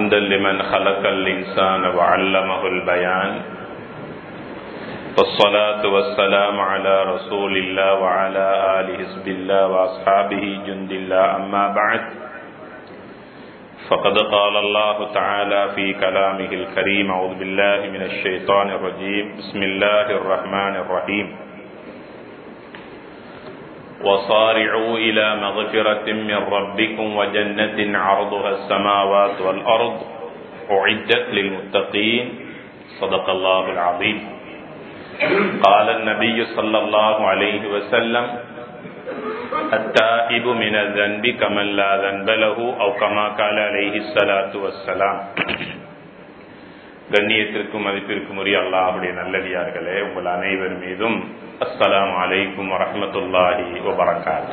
حمدا لمن خلق الإنسان وعلمه البيان والصلاة والسلام على رسول الله وعلى آله حزب الله وأصحابه جند الله أما بعد فقد قال الله تعالى في كلامه الكريم أعوذ بالله من الشيطان الرجيم بسم الله الرحمن الرحيم وصارعوا إلى مغفرة من ربكم وجنة عرضها السماوات والأرض أعدت للمتقين صدق الله العظيم قال النبي صلى الله عليه وسلم التائب من الذنب كمن لا ذنب له أو كما قال عليه الصلاة والسلام கண்ணியத்திற்கும் மதிப்பிற்கும் உரிய அல்லாஹுடைய நல்லடியார்களே உங்கள் அனைவர் மீதும் அஸ்ஸலாம் அலைக்கும் வரமத்துல்லாஹி வபரகாத்து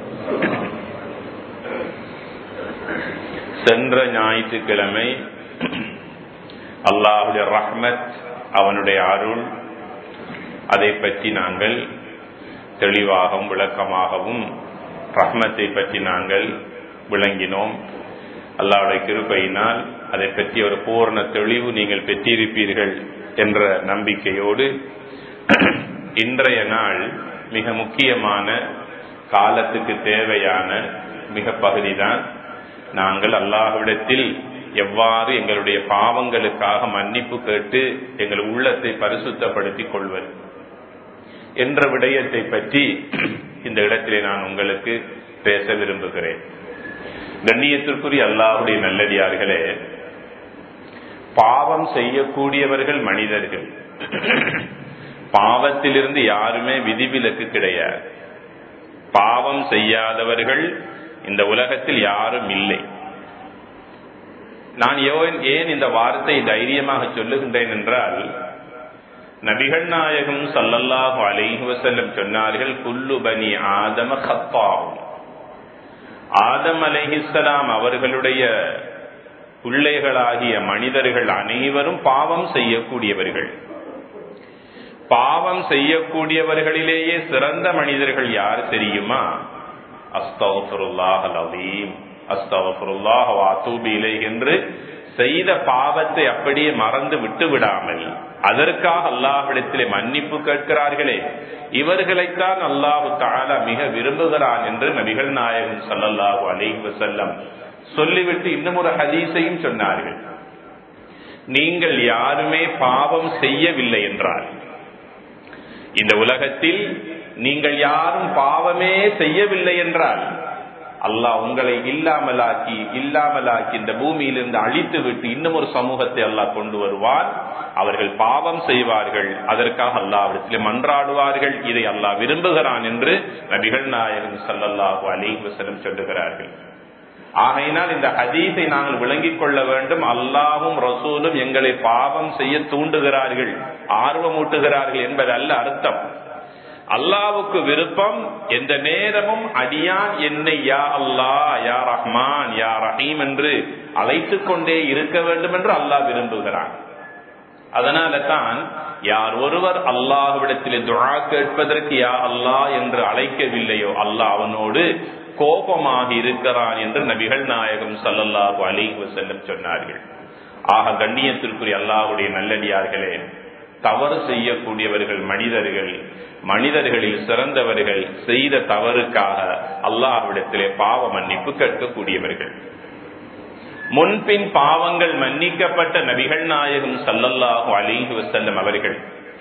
சென்ற ஞாயிற்றுக்கிழமை அல்லாஹுடைய ரஹ்மத் அவனுடைய அருள் அதை பற்றி நாங்கள் தெளிவாகவும் விளக்கமாகவும் ரஹ்மத்தை பற்றி நாங்கள் விளங்கினோம் அல்லாவுடைய கிருப்பையினால் அதை பற்றி ஒரு பூர்ண தெளிவு நீங்கள் பெற்றிருப்பீர்கள் என்ற நம்பிக்கையோடு இன்றைய நாள் மிக முக்கியமான காலத்துக்கு தேவையான மிக பகுதிதான் நாங்கள் அல்லாஹ்விடத்தில் எவ்வாறு எங்களுடைய பாவங்களுக்காக மன்னிப்பு கேட்டு எங்கள் உள்ளத்தை பரிசுத்தப்படுத்திக் கொள்வது என்ற விடயத்தை பற்றி இந்த இடத்திலே நான் உங்களுக்கு பேச விரும்புகிறேன் கண்ணியத்திற்குரிய அல்லாஹுடைய நல்லடியார்களே பாவம் செய்யக்கூடியவர்கள் மனிதர்கள் பாவத்திலிருந்து யாருமே விதிவிலக்கு கிடையாது பாவம் செய்யாதவர்கள் இந்த உலகத்தில் யாரும் இல்லை நான் ஏன் இந்த வார்த்தை தைரியமாக சொல்லுகின்றேன் என்றால் நபிகள் நாயகம் சல்லல்லாஹு அலைஹி வசல்லம் சொன்னார்கள் குல்லு பனி ஆதம கப்பாவும் ஆதம் அலைஹிஸ்லாம் அவர்களுடைய பிள்ளைகளாகிய மனிதர்கள் அனைவரும் பாவம் செய்யக்கூடியவர்கள் பாவம் செய்யக்கூடியவர்களிலேயே சிறந்த மனிதர்கள் யார் தெரியுமா அஸ்தவஃபுல்லாஹ் அலீம் அஸ்தவஃபுல்லாஹ் வாத்தூபிலை என்று செய்த பாவத்தை அப்படியே மறந்து விட்டு விடாமல் அதற்காக அல்லாஹ்விடத்திலே மன்னிப்பு கேட்கிறார்களே இவர்களைத்தான் அல்லாஹு தாலா மிக விரும்புகிறான் என்று நபிகள் நாயகம் சல்லல்லாஹு அலைஹி வசல்லம் சொல்லிவிட்டு இன்னும் ஒரு ஹதீஸையும் சொன்னார்கள் நீங்கள் யாருமே பாவம் செய்யவில்லை என்றால் இந்த உலகத்தில் நீங்கள் யாரும் பாவமே செய்யவில்லை என்றால் அல்லாஹ் உங்களை இல்லாமலாக்கி இல்லாமலாக்கி இந்த பூமியிலிருந்து அழித்து விட்டு இன்னும் ஒரு சமூகத்தை அல்லாஹ் கொண்டு வருவார் அவர்கள் பாவம் செய்வார்கள் அதற்காக அல்லாவிடத்திலே மன்றாடுவார்கள் இதை அல்லாஹ் விரும்புகிறான் என்று நபிகள் நாயகம் சல்லல்லாஹு அலி வசலம் சொல்லுகிறார்கள் ஆகையினால் இந்த ஹதீஸை நாங்கள் விளங்கிக் கொள்ள வேண்டும் அல்லாவும் ரசூலும் எங்களை பாவம் செய்ய தூண்டுகிறார்கள் ஆர்வமூட்டுகிறார்கள் என்பது அல்ல அர்த்தம் அல்லாவுக்கு விருப்பம் எந்த நேரமும் அடியான் என்னை யா அல்லா யா ரஹ்மான் யா ரஹீம் என்று அழைத்துக் கொண்டே இருக்க வேண்டும் என்று அல்லாஹ் விரும்புகிறான் அதனால தான் யார் ஒருவர் அல்லாஹ்விடத்திலே துழா கேட்பதற்கு யா அல்லாஹ் என்று அழைக்கவில்லையோ அல்லாஹ் அவனோடு கோபமாக இருக்கிறான் என்று நபிகள் நாயகம் சல்லல்லாஹு அலிஹு செல்லம் சொன்னார்கள் ஆக கண்ணியத்திற்குரிய அல்லாஹுடைய நல்லடியார்களே தவறு செய்யக்கூடியவர்கள் மனிதர்கள் மனிதர்களில் சிறந்தவர்கள் செய்த தவறுக்காக அல்லாஹ்விடத்திலே பாவ மன்னிப்பு கேட்கக்கூடியவர்கள் முன்பின் பாவங்கள் மன்னிக்கப்பட்ட நபிகள் நாயகம் சல்லல்லாஹு அலிஹி வசல்லம் அவர்கள்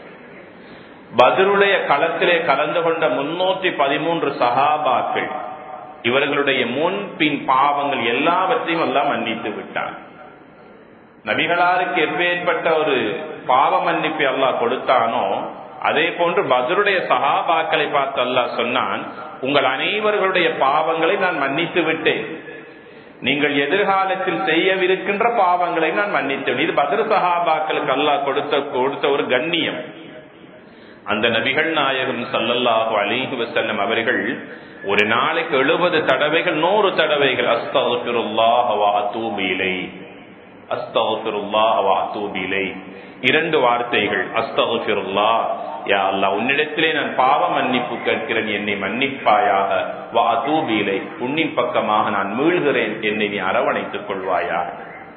பதிலுடைய களத்திலே கலந்து கொண்ட முன்னூத்தி பதிமூன்று சகாபாக்கள் இவர்களுடைய முன் பின் பாவங்கள் எல்லாவற்றையும் எல்லாம் மன்னித்து விட்டான் நபிகளாருக்கு எப்பேற்பட்ட ஒரு பாவ மன்னிப்பை அல்லாஹ் கொடுத்தானோ அதே போன்று பதருடைய சகாபாக்களை பார்த்து அல்லாஹ் சொன்னான் உங்கள் அனைவர்களுடைய பாவங்களை நான் மன்னித்து விட்டேன் நீங்கள் எதிர்காலத்தில் செய்யவிருக்கின்ற பாவங்களை நான் மன்னித்தேன் இது பத்ர சஹாபாக்களுக்கு அல்லாஹ் கொடுத்த கொடுத்த ஒரு கண்ணியம் அந்த நபிகள் நாயகம் சல்லல்லாஹு அலிஹி வசல்லம் அவர்கள் ஒரு நாளைக்கு எழுபது தடவைகள் நூறு தடவைகள் அஸ்தகுல்லாஹ் வாத்தூபிலை அஸ்தகுல்லாஹ் வாத்தூபிலை இரண்டு வார்த்தைகள் அஸ்தகுல்லா யா அல்லா உன்னிடத்திலே நான் பாவ மன்னிப்பு கேட்கிறேன் என்னை மன்னிப்பாயாக வா தூபிலை உன்னின் பக்கமாக நான் மீள்கிறேன் என்னை நீ அரவணைத்துக் கொள்வாயாக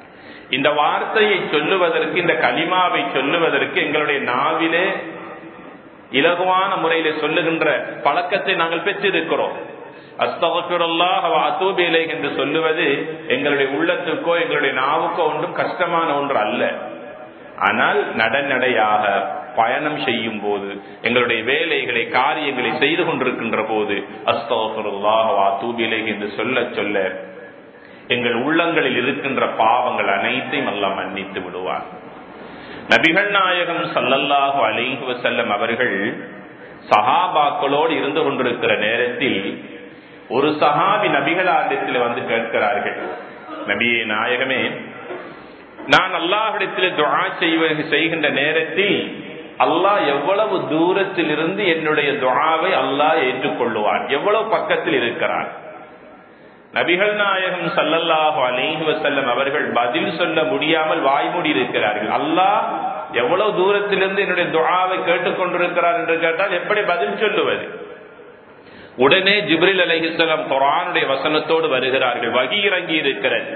இந்த வார்த்தையை சொல்லுவதற்கு இந்த கலிமாவை சொல்லுவதற்கு எங்களுடைய நாவிலே இலகுவான முறையில சொல்லுகின்ற பழக்கத்தை நாங்கள் பெற்றிருக்கிறோம் அஸ்தகுல்லாஹூபிலை என்று சொல்லுவது எங்களுடைய உள்ளத்துக்கோ எங்களுடைய நாவுக்கோ ஒன்றும் கஷ்டமான ஒன்று அல்ல ஆனால் நடநடையாக பயணம் செய்யும் போது எங்களுடைய வேலைகளை காரியங்களை செய்து கொண்டிருக்கின்ற போது அஸ்தகுல்லாஹூபிலை என்று சொல்ல சொல்ல எங்கள் உள்ளங்களில் இருக்கின்ற பாவங்கள் அனைத்தையும் அல்ல மன்னித்து விடுவார் நபிகள் நாயகம் சல்லல்லாஹு அலைஹி வசல்லம் அவர்கள் சஹாபாக்களோடு இருந்து கொண்டிருக்கிற நேரத்தில் ஒரு சஹாபி நபிகளாரிடத்தில் வந்து கேட்கிறார்கள் நபியே நாயகமே நான் அல்லாஹிடத்தில் துவா செய்வது செய்கின்ற நேரத்தில் அல்லாஹ் எவ்வளவு தூரத்தில் இருந்து என்னுடைய துவாவை அல்லாஹ் ஏற்றுக்கொள்ளுவான் எவ்வளவு பக்கத்தில் இருக்கிறான் நபிகள் நாயகம் சல்லல்லாஹு அலைஹி வசல்லம் அவர்கள் பதில் சொல்ல முடியாமல் வாய்மூடி இருக்கிறார்கள் அல்லாஹ் எவ்வளவு தூரத்திலிருந்து என்னுடைய துவாவை கேட்டுக்கொண்டிருக்கிறார் என்று கேட்டால் எப்படி பதில் சொல்லுவது உடனே ஜிப்ரில் அலைஹிஸ்லாம் குரானுடைய வசனத்தோடு வருகிறார்கள் வகி இறங்கி இருக்கிறது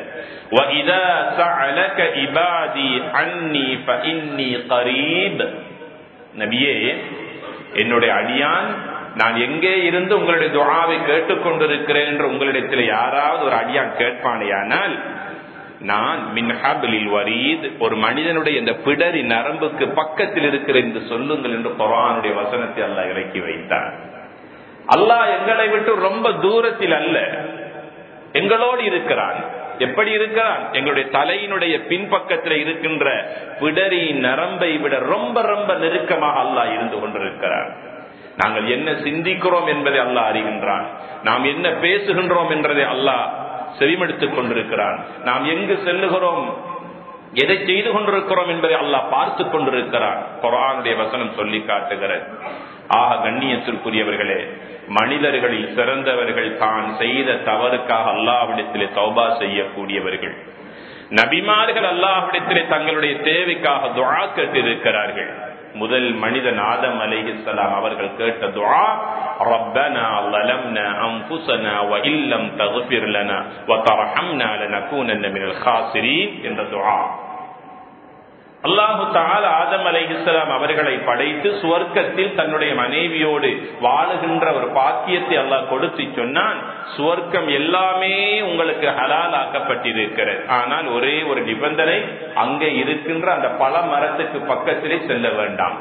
நபியே என்னுடைய அடியான் நான் எங்கே இருந்து உங்களுடைய துவாவை கேட்டுக்கொண்டிருக்கிறேன் என்று உங்களிடத்தில் யாராவது ஒரு அடியான் கேட்பானேயானால் நான் மின்ஹாபிலில் வரீத் ஒரு மனிதனுடைய இந்த பிடரி நரம்புக்கு பக்கத்தில் இருக்கிற என்று சொல்லுங்கள் என்று குரானுடைய வசனத்தை அல்லாஹ் இறக்கி வைத்தான் அல்லாஹ் எங்களை விட்டு ரொம்ப தூரத்தில் அல்ல எங்களோடு இருக்கிறான் எப்படி இருக்கிறான் எங்களுடைய தலையினுடைய பின்பக்கத்தில் இருக்கின்ற பிடரி நரம்பை விட ரொம்ப ரொம்ப நெருக்கமாக அல்லாஹ் இருந்து கொண்டிருக்கிறான் நாங்கள் என்ன சிந்திக்கிறோம் என்பதை அல்லாஹ் அறிகின்றான் நாம் என்ன பேசுகின்றோம் என்றதை அல்லாஹ் செவிமடுத்துக் கொண்டிருக்கிறான் நாம் எங்கு செல்லுகிறோம் எதை செய்து கொண்டிருக்கிறோம் என்பதை அல்லாஹ் பார்த்து கொண்டிருக்கிறான் குரானுடைய வசனம் சொல்லி காட்டுகிறது ஆக கண்ணியத்திற்குரியவர்களே மனிதர்களில் சிறந்தவர்கள் தான் செய்த தவறுக்காக அல்லாஹ்விடத்திலே தௌபா செய்யக்கூடியவர்கள் நபிமார்கள் அல்லாஹ்விடத்திலே தங்களுடைய தேவைக்காக துவா கேட்டிருக்கிறார்கள் முதல் மனிதன் ஆதம் அலைஹிஸ்ஸலாம் அவர்கள் கேட்ட துஆ ربنا ظلمنا انفسنا وان لم تغفر لنا وترحمنا لنكونن من الخاسرين என்ற துஆ அல்லாஹு தால ஆதம் அலைஹிஸ்லாம் அவர்களை படைத்து சுவர்க்கத்தில் தன்னுடைய மனைவியோடு வாழுகின்ற ஒரு பாக்கியத்தை அல்லாஹ் கொடுத்து சொன்னான் சுவர்க்கம் எல்லாமே உங்களுக்கு ஹலால் ஆக்கப்பட்டிருக்கிறது ஆனால் ஒரே ஒரு நிபந்தனை அங்கே இருக்கின்ற அந்த பல மரத்துக்கு பக்கத்திலே செல்ல வேண்டாம்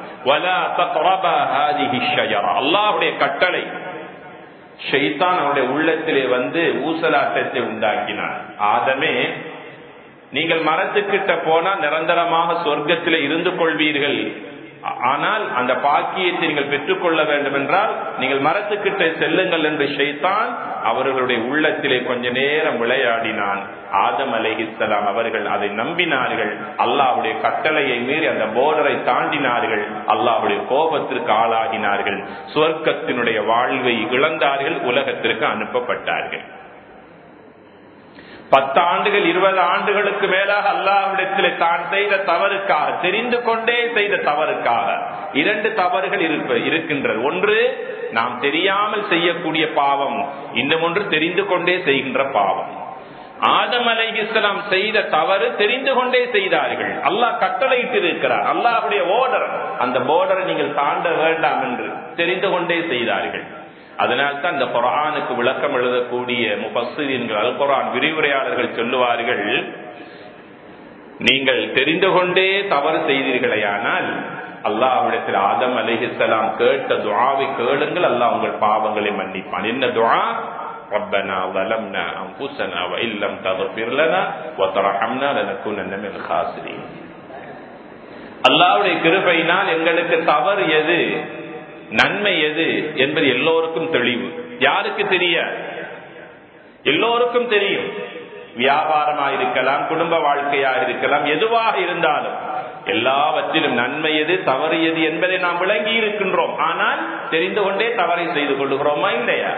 அல்லாஹுடைய கட்டளை ஷைத்தான் அவருடைய உள்ளத்திலே வந்து ஊசலாட்டத்தை உண்டாக்கினான் ஆதமே நீங்கள் மரத்துக்கிட்ட போனா நிரந்தரமாக சொர்க்கத்தில் இருந்து கொள்வீர்கள் ஆனால் அந்த பாக்கியத்தை நீங்கள் பெற்றுக்கொள்ள வேண்டும் என்றால் நீங்கள் மரத்துக்கிட்ட செல்லுங்கள் என்று ஷைத்தான் அவர்களுடைய உள்ளத்திலே கொஞ்ச நேரம் விளையாடினான் ஆதம் அலைஹிஸ்லாம் அவர்கள் அதை நம்பினார்கள் அல்லாவுடைய கட்டளையை மீறி அந்த போர்டரை தாண்டினார்கள் அல்லாவுடைய கோபத்திற்கு ஆளாகினார்கள் சுவர்க்கத்தினுடைய வாழ்வை இழந்தார்கள் உலகத்திற்கு அனுப்பப்பட்டார்கள் பத்தாண்டுகள் இருபது ஆண்டுகளுக்கு மேலாக அல்லாவிடத்தில் தான் செய்த தவறுக்காக தெரிந்து கொண்டே செய்த தவறுக்காக இரண்டு தவறுகள் இருக்கின்றது ஒன்று நாம் தெரியாமல் செய்யக்கூடிய பாவம் இன்னும் ஒன்று தெரிந்து கொண்டே செய்கின்ற பாவம் ஆதம் அலைஹிஸ்லாம் செய்த தவறு தெரிந்து கொண்டே செய்தார்கள் அல்லாஹ் கட்டளையிட்டு இருக்கிறார் அல்லாஹுடைய ஓர்டர் அந்த போர்டரை நீங்கள் தாண்ட வேண்டாம் என்று தெரிந்து கொண்டே செய்தார்கள் அதனால்தான் இந்த குரானுக்கு விளக்கம் எழுதக்கூடிய முபஸ்ஸீன்கள் அல் குரான் விரிவுரையாளர்கள் சொல்லுவார்கள் நீங்கள் தெரிந்து கொண்டே தவறு செய்தீர்களேயானால் அல்லாஹ்விடத்தில் ஆதம் அலிஹிசலாம் கேட்ட துவாவை கேளுங்கள் அல்லாஹ் உங்கள் பாவங்களை மன்னிப்பான் என்ன துவா ربنا ظلمنا انفسنا وان لم تغفر لنا وترحمنا لنكونن من الخاسرين அல்லாஹ்வுடைய கிருபையினால் எங்களுக்கு தவறு எது நன்மை எது என்பது எல்லோருக்கும் தெளிவு யாருக்கு தெரிய எல்லோருக்கும் தெரியும் வியாபாரமாக இருக்கலாம் குடும்ப வாழ்க்கையாக இருக்கலாம் எதுவாக இருந்தாலும் எல்லாவற்றிலும் நன்மை எது தவறு எது என்பதை நாம் விளங்கி இருக்கின்றோம் ஆனால் தெரிந்து கொண்டே தவறை செய்து கொள்ளுகிறோமா இல்லையா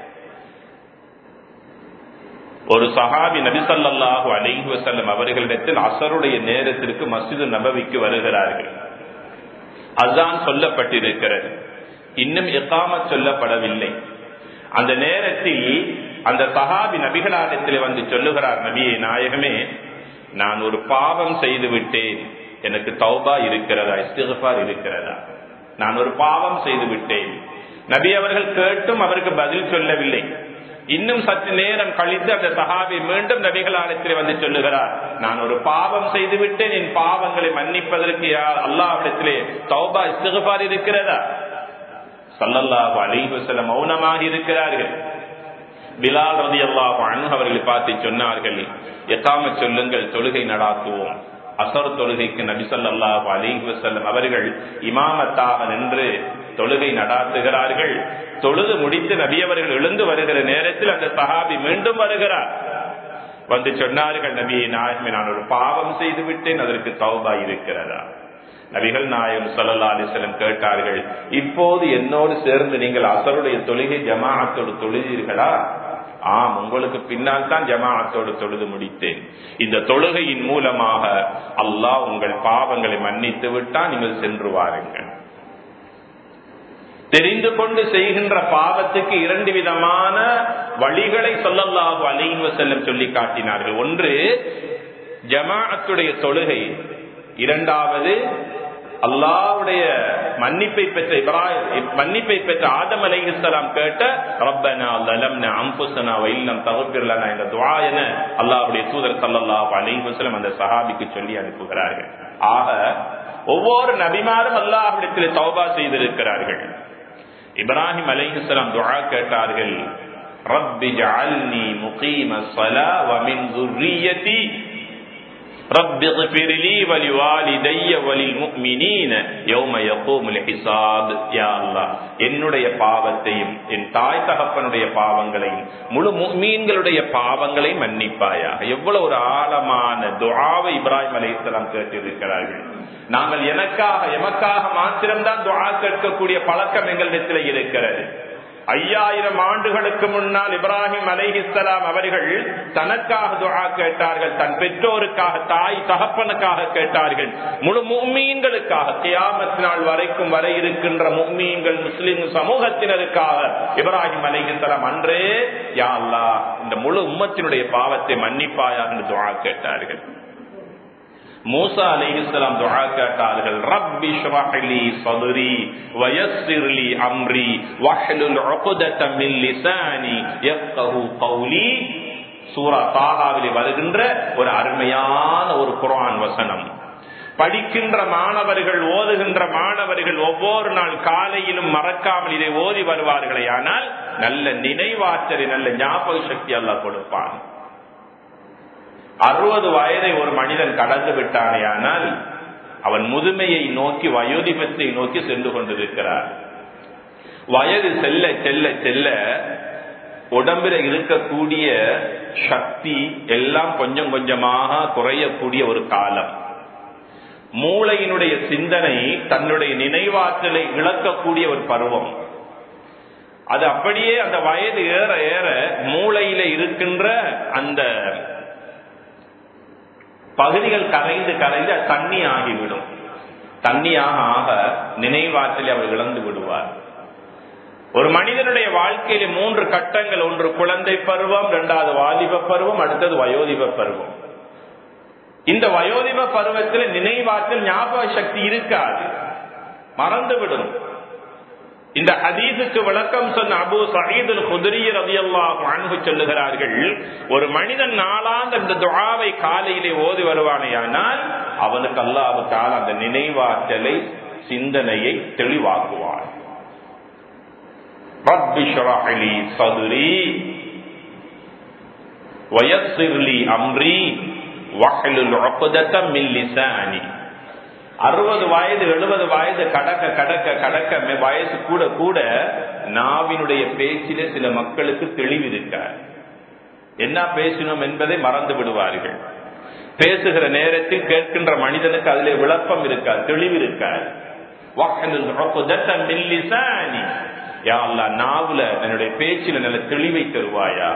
ஒரு சஹாபி நபிசல்லாஹு அலைஹி வசல்லம் அவர்களிடத்தில் அசருடைய நேரத்திற்கு மசிது நபவிக்கு வருகிறார்கள் அசான் சொல்லப்பட்டிருக்கிறது இன்னும் எக்காமத் சொல்லப்படவில்லை அந்த நேரத்தில் அந்த சஹாபி நபிகளாரிடத்தில் வந்து சொல்லுகிறார் நபியை நாயகமே நான் ஒரு பாவம் செய்து விட்டேன் எனக்கு தௌபா இருக்கிறதா இஸ்திகபார் இருக்கிறதா நான் ஒரு பாவம் செய்து விட்டேன் நபி அவர்கள் கேட்டும் அவருக்கு பதில் சொல்லவில்லை இன்னும் சற்று நேரம் கழித்து அந்த சஹாபி மீண்டும் நபிகளாலத்தில் வந்து சொல்லுகிறார் நான் ஒரு பாவம் செய்து விட்டேன் என் பாவங்களை மன்னிப்பதற்கு யார் அல்லாவிடத்திலே தௌபா இஸ்திகபார் இருக்கிறதா சல்லல்லாஹு அலைஹி வஸல்லம் மௌனமாக இருக்கிறார்கள் பிலால் ரதி அல்லாஹு அன்ஹு அவர்களை பார்த்து சொன்னார்கள் எத்தாம சொல்லுங்கள் தொழுகை நடாத்துவோம் அசர் தொழுகைக்கு நபி ஸல்லல்லாஹு அலைஹி வஸல்லம் அவர்கள் இமாமத்தாக நின்று தொழுகை நடாத்துகிறார்கள் தொழுது முடித்து நபி அவர்கள் எழுந்து வருகிற நேரத்தில் அந்த சஹாபி மீண்டும் வருகிறார் வந்து சொன்னார்கள் நபியை நாயகமே நான் ஒரு பாவம் செய்து விட்டேன் அதற்கு தௌபா இருக்கிறதா நபிகள் நாயகம் சல்லா அலிஸ்லம் கேட்டார்கள் இப்போது என்னோடு சேர்ந்து நீங்கள் அசருடைய தொழுகை ஜமாஅத்தோடு தொழுதீர்களா ஆம் உங்களுக்கு பின்னால் தான் ஜமாஅத்தோடு தொழுது முடித்தேன் இந்த தொழுகையின் மூலமாக அல்லாஹ் உங்கள் பாவங்களை மன்னித்து விட்டால் நீங்கள் சென்று வாருங்கள் தெரிந்து கொண்டு செய்கின்ற பாவத்துக்கு இரண்டு விதமான வழிகளை சொல்லல்லாஹு அலைவ செல்லம் சொல்லி காட்டினார்கள் ஒன்று ஜமாஅத்துடைய தொழுகை இரண்டாவது அல்லாவுடைய மன்னிப்பை பெற்ற இப்ராஹிம் மன்னிப்பை பெற்ற ஆதம் அலைஹிஸ்லாம் கேட்ட ரப்பனா லலம்னா அம்புசனா வைல்லம் தகுப்பிரலனா என்ற துவா என அல்லாவுடைய தூதர் சல்லல்லாஹு அலைஹி வஸல்லம் அந்த சஹாபிக்கு சொல்லி அனுப்புகிறார்கள் ஆக ஒவ்வொரு நபிமாரும் அல்லாஹ்விடத்தில் தௌபா செய்திருக்கிறார்கள் இப்ராஹிம் அலைஹிஸ்லாம் துவா கேட்டார்கள் ரப்பி ஜஅல்னி முகீம ஸலா வ மின் ذُرِّيَّتِي رب اغفر لي ولوالدي وللمؤمنين يوم يقوم الحساب يا الله என்னுடைய பாவத்தையும் என் தாய் தகப்பனுடைய பாவங்களையும் முழு முக்மீன்களுடைய பாவங்களை மன்னிப்பாயா எவ்வளவு ஒரு ஆழமான துஆவை இப்ராஹிம் அலைஹிஸ்ஸலாம் கேட்டிருக்கிறார்கள் நாங்கள் எனக்காக எமக்காக மாத்திரம்தான் துஆ கேட்கக்கூடிய பழக்கம் எங்களிடத்தில் இருக்கிறது ஐயாயிரம் ஆண்டுகளுக்கு முன்னால் இப்ராஹிம் அலைஹிஸ்லாம் அவர்கள் தனக்காக துஆ கேட்டார்கள் தன் பெற்றோருக்காக தாய் தகப்பனுக்காக கேட்டார்கள் முழு மும்மீன்களுக்காக கியாமத் நாள் வரைக்கும் வர இருக்கின்ற மும்மீன்கள் முஸ்லிம் சமூகத்தினருக்காக இப்ராஹிம் அலைஹிஸ்லாம் அன்றே யா அல்லாஹ் இந்த முழு உம்மத்தினுடைய பாவத்தை மன்னிப்பாயாக என்று துஆ கேட்டார்கள் மூசா அலைஹிஸ்ஸலாம் துஆ கேட்டார்கள் ரப்பி ஷ்ரஹ்லி ஸத்ரி வயஸ்ஸிர்லி அம்ரி வஹ்லுல் உக்தத மின் லிசானி யஃகஹு கௌலி சூரா தாகாவிலே வருகின்ற ஒரு அருமையான ஒரு குர்ஆன் வசனம் படிக்கின்ற மாணவர்கள் ஓதுகின்ற மாணவர்கள் ஒவ்வொரு நாள் காலையிலும் மறக்காமல் இதை ஓதி வருவார்களே ஆனால் நல்ல நினைவாற்றலை நல்ல ஞாபக சக்தி அல்லாஹ் கொடுப்பான் அறுபது வயதை ஒரு மனிதன் கடந்து விட்டானேயானால் அவன் முதுமையை நோக்கி வயோதிபத்தை நோக்கி சென்று கொண்டிருக்கிறார் வயது செல்ல செல்ல செல்ல உடம்பில் இருக்கக்கூடிய சக்தி எல்லாம் கொஞ்சம் கொஞ்சமாக குறையக்கூடிய ஒரு காலம் மூளையினுடைய சிந்தனை தன்னுடைய நினைவாற்றலை இழக்கக்கூடிய ஒரு பருவம் அது அப்படியே அந்த வயது ஏற ஏற மூளையில இருக்கின்ற அந்த பகுதிகள் கரைந்து கரைந்து அது தண்ணி ஆகிவிடும் தண்ணியாக ஆக நினைவாற்றலை அவர் இழந்து விடுவார் ஒரு மனிதனுடைய வாழ்க்கையில மூன்று கட்டங்கள் ஒன்று குழந்தை பருவம் இரண்டாவது வாலிப பருவம் அடுத்தது வயோதிப பருவம் இந்த வயோதிப பருவத்தில் நினைவாற்றல் ஞாபக சக்தி இருக்காது மறந்துவிடும் இந்த ஹதீஸுக்கு விளக்கம் சொன்ன அபு சயீதுல் குதிரி ரதியல்லாஹு அன்ஹு சொல்லுகிறார்கள் ஒரு மனிதன் நாளாந்த இந்த துஆவை காலையிலே ஓதி வருவானேயானால் அவனுக்கு அல்லாஹு தால அந்த நினைவாற்றலை சிந்தனையை தெளிவாக்குவான் ரப்பி ஷ்ரஹ் லி சத்ரி வயஸ்ஸிர் லி அம்ரி வஹ்லுல் உக்தத மின் லிசானி அறுபது வயது எழுபது வயது கடக்க கடக்க கடக்க வயசு கூட கூட நாவினுடைய பேச்சிலே சில மக்களுக்கு தெளிவு இருக்கார் என்ன பேசினோம் என்பதை மறந்து விடுவார்கள் பேசுகிற நேரத்தில் கேட்கின்ற மனிதனுக்கு அதிலே விளப்பம் இருக்காது தெளிவு இருக்காது நாவுல என்னுடைய பேச்சில நல்ல தெளிவை தருவாயா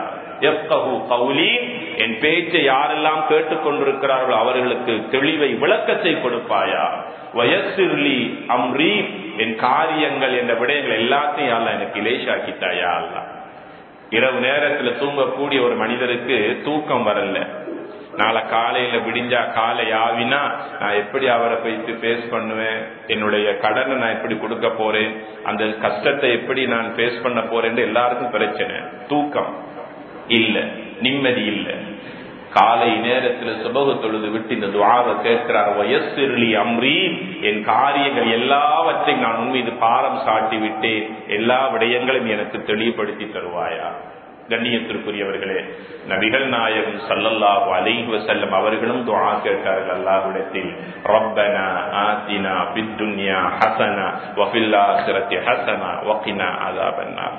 என் பேச்சை யாரெல்லாம் கேட்டுக்கொண்டிருக்கிறார்களோ அவர்களுக்கு தெளிவை விளக்கத்தை கொடுப்பாயா வயசிர்லி அம்ரி என் காரியங்கள் என்ற விடயங்கள் எல்லாத்தையும் அல்ல எனக்கு இலேஷாக்கிட்டாயா அல்ல இரவு நேரத்தில் தூங்கக்கூடிய ஒரு மனிதருக்கு தூக்கம் வரல நாளை காலையில விடிஞ்சா காலை ஆவினா நான் எப்படி அவரை போயிட்டு ஃபேஸ் பண்ணுவேன் என்னுடைய கடனை நான் எப்படி கொடுக்க போறேன் அந்த கஷ்டத்தை எப்படி நான் ஃபேஸ் பண்ண போறேன் எல்லாருக்கும் பிரச்சனை தூக்கம் இல்ல நிம்மதி இல்ல காலை நேரத்தில் சுபகு தொழுது விட்டு இந்த துவாவை கேட்கிறார் வயசிறுலி அம்ரி என் காரியங்கள் எல்லாவற்றையும் நான் உண்மீது பாரம் சாட்டி விட்டேன் எல்லா விடயங்களையும் எனக்கு தெளிவுபடுத்தி தருவாயா கண்ணியத்திற்குரியவர்களே நபிகள் நாயகம் சல்லல்லாஹு அலைஹி வஸல்லம் அவர்களும் துஆ கேட்டார்கள் அல்லாஹ்விடத்தில் ரப்பனா ஆத்தினா ஃபித் துன்யா ஹஸனா வ ஃபில் ஆখিরাতি ஹஸனா வ கினா அஸாபன்னார்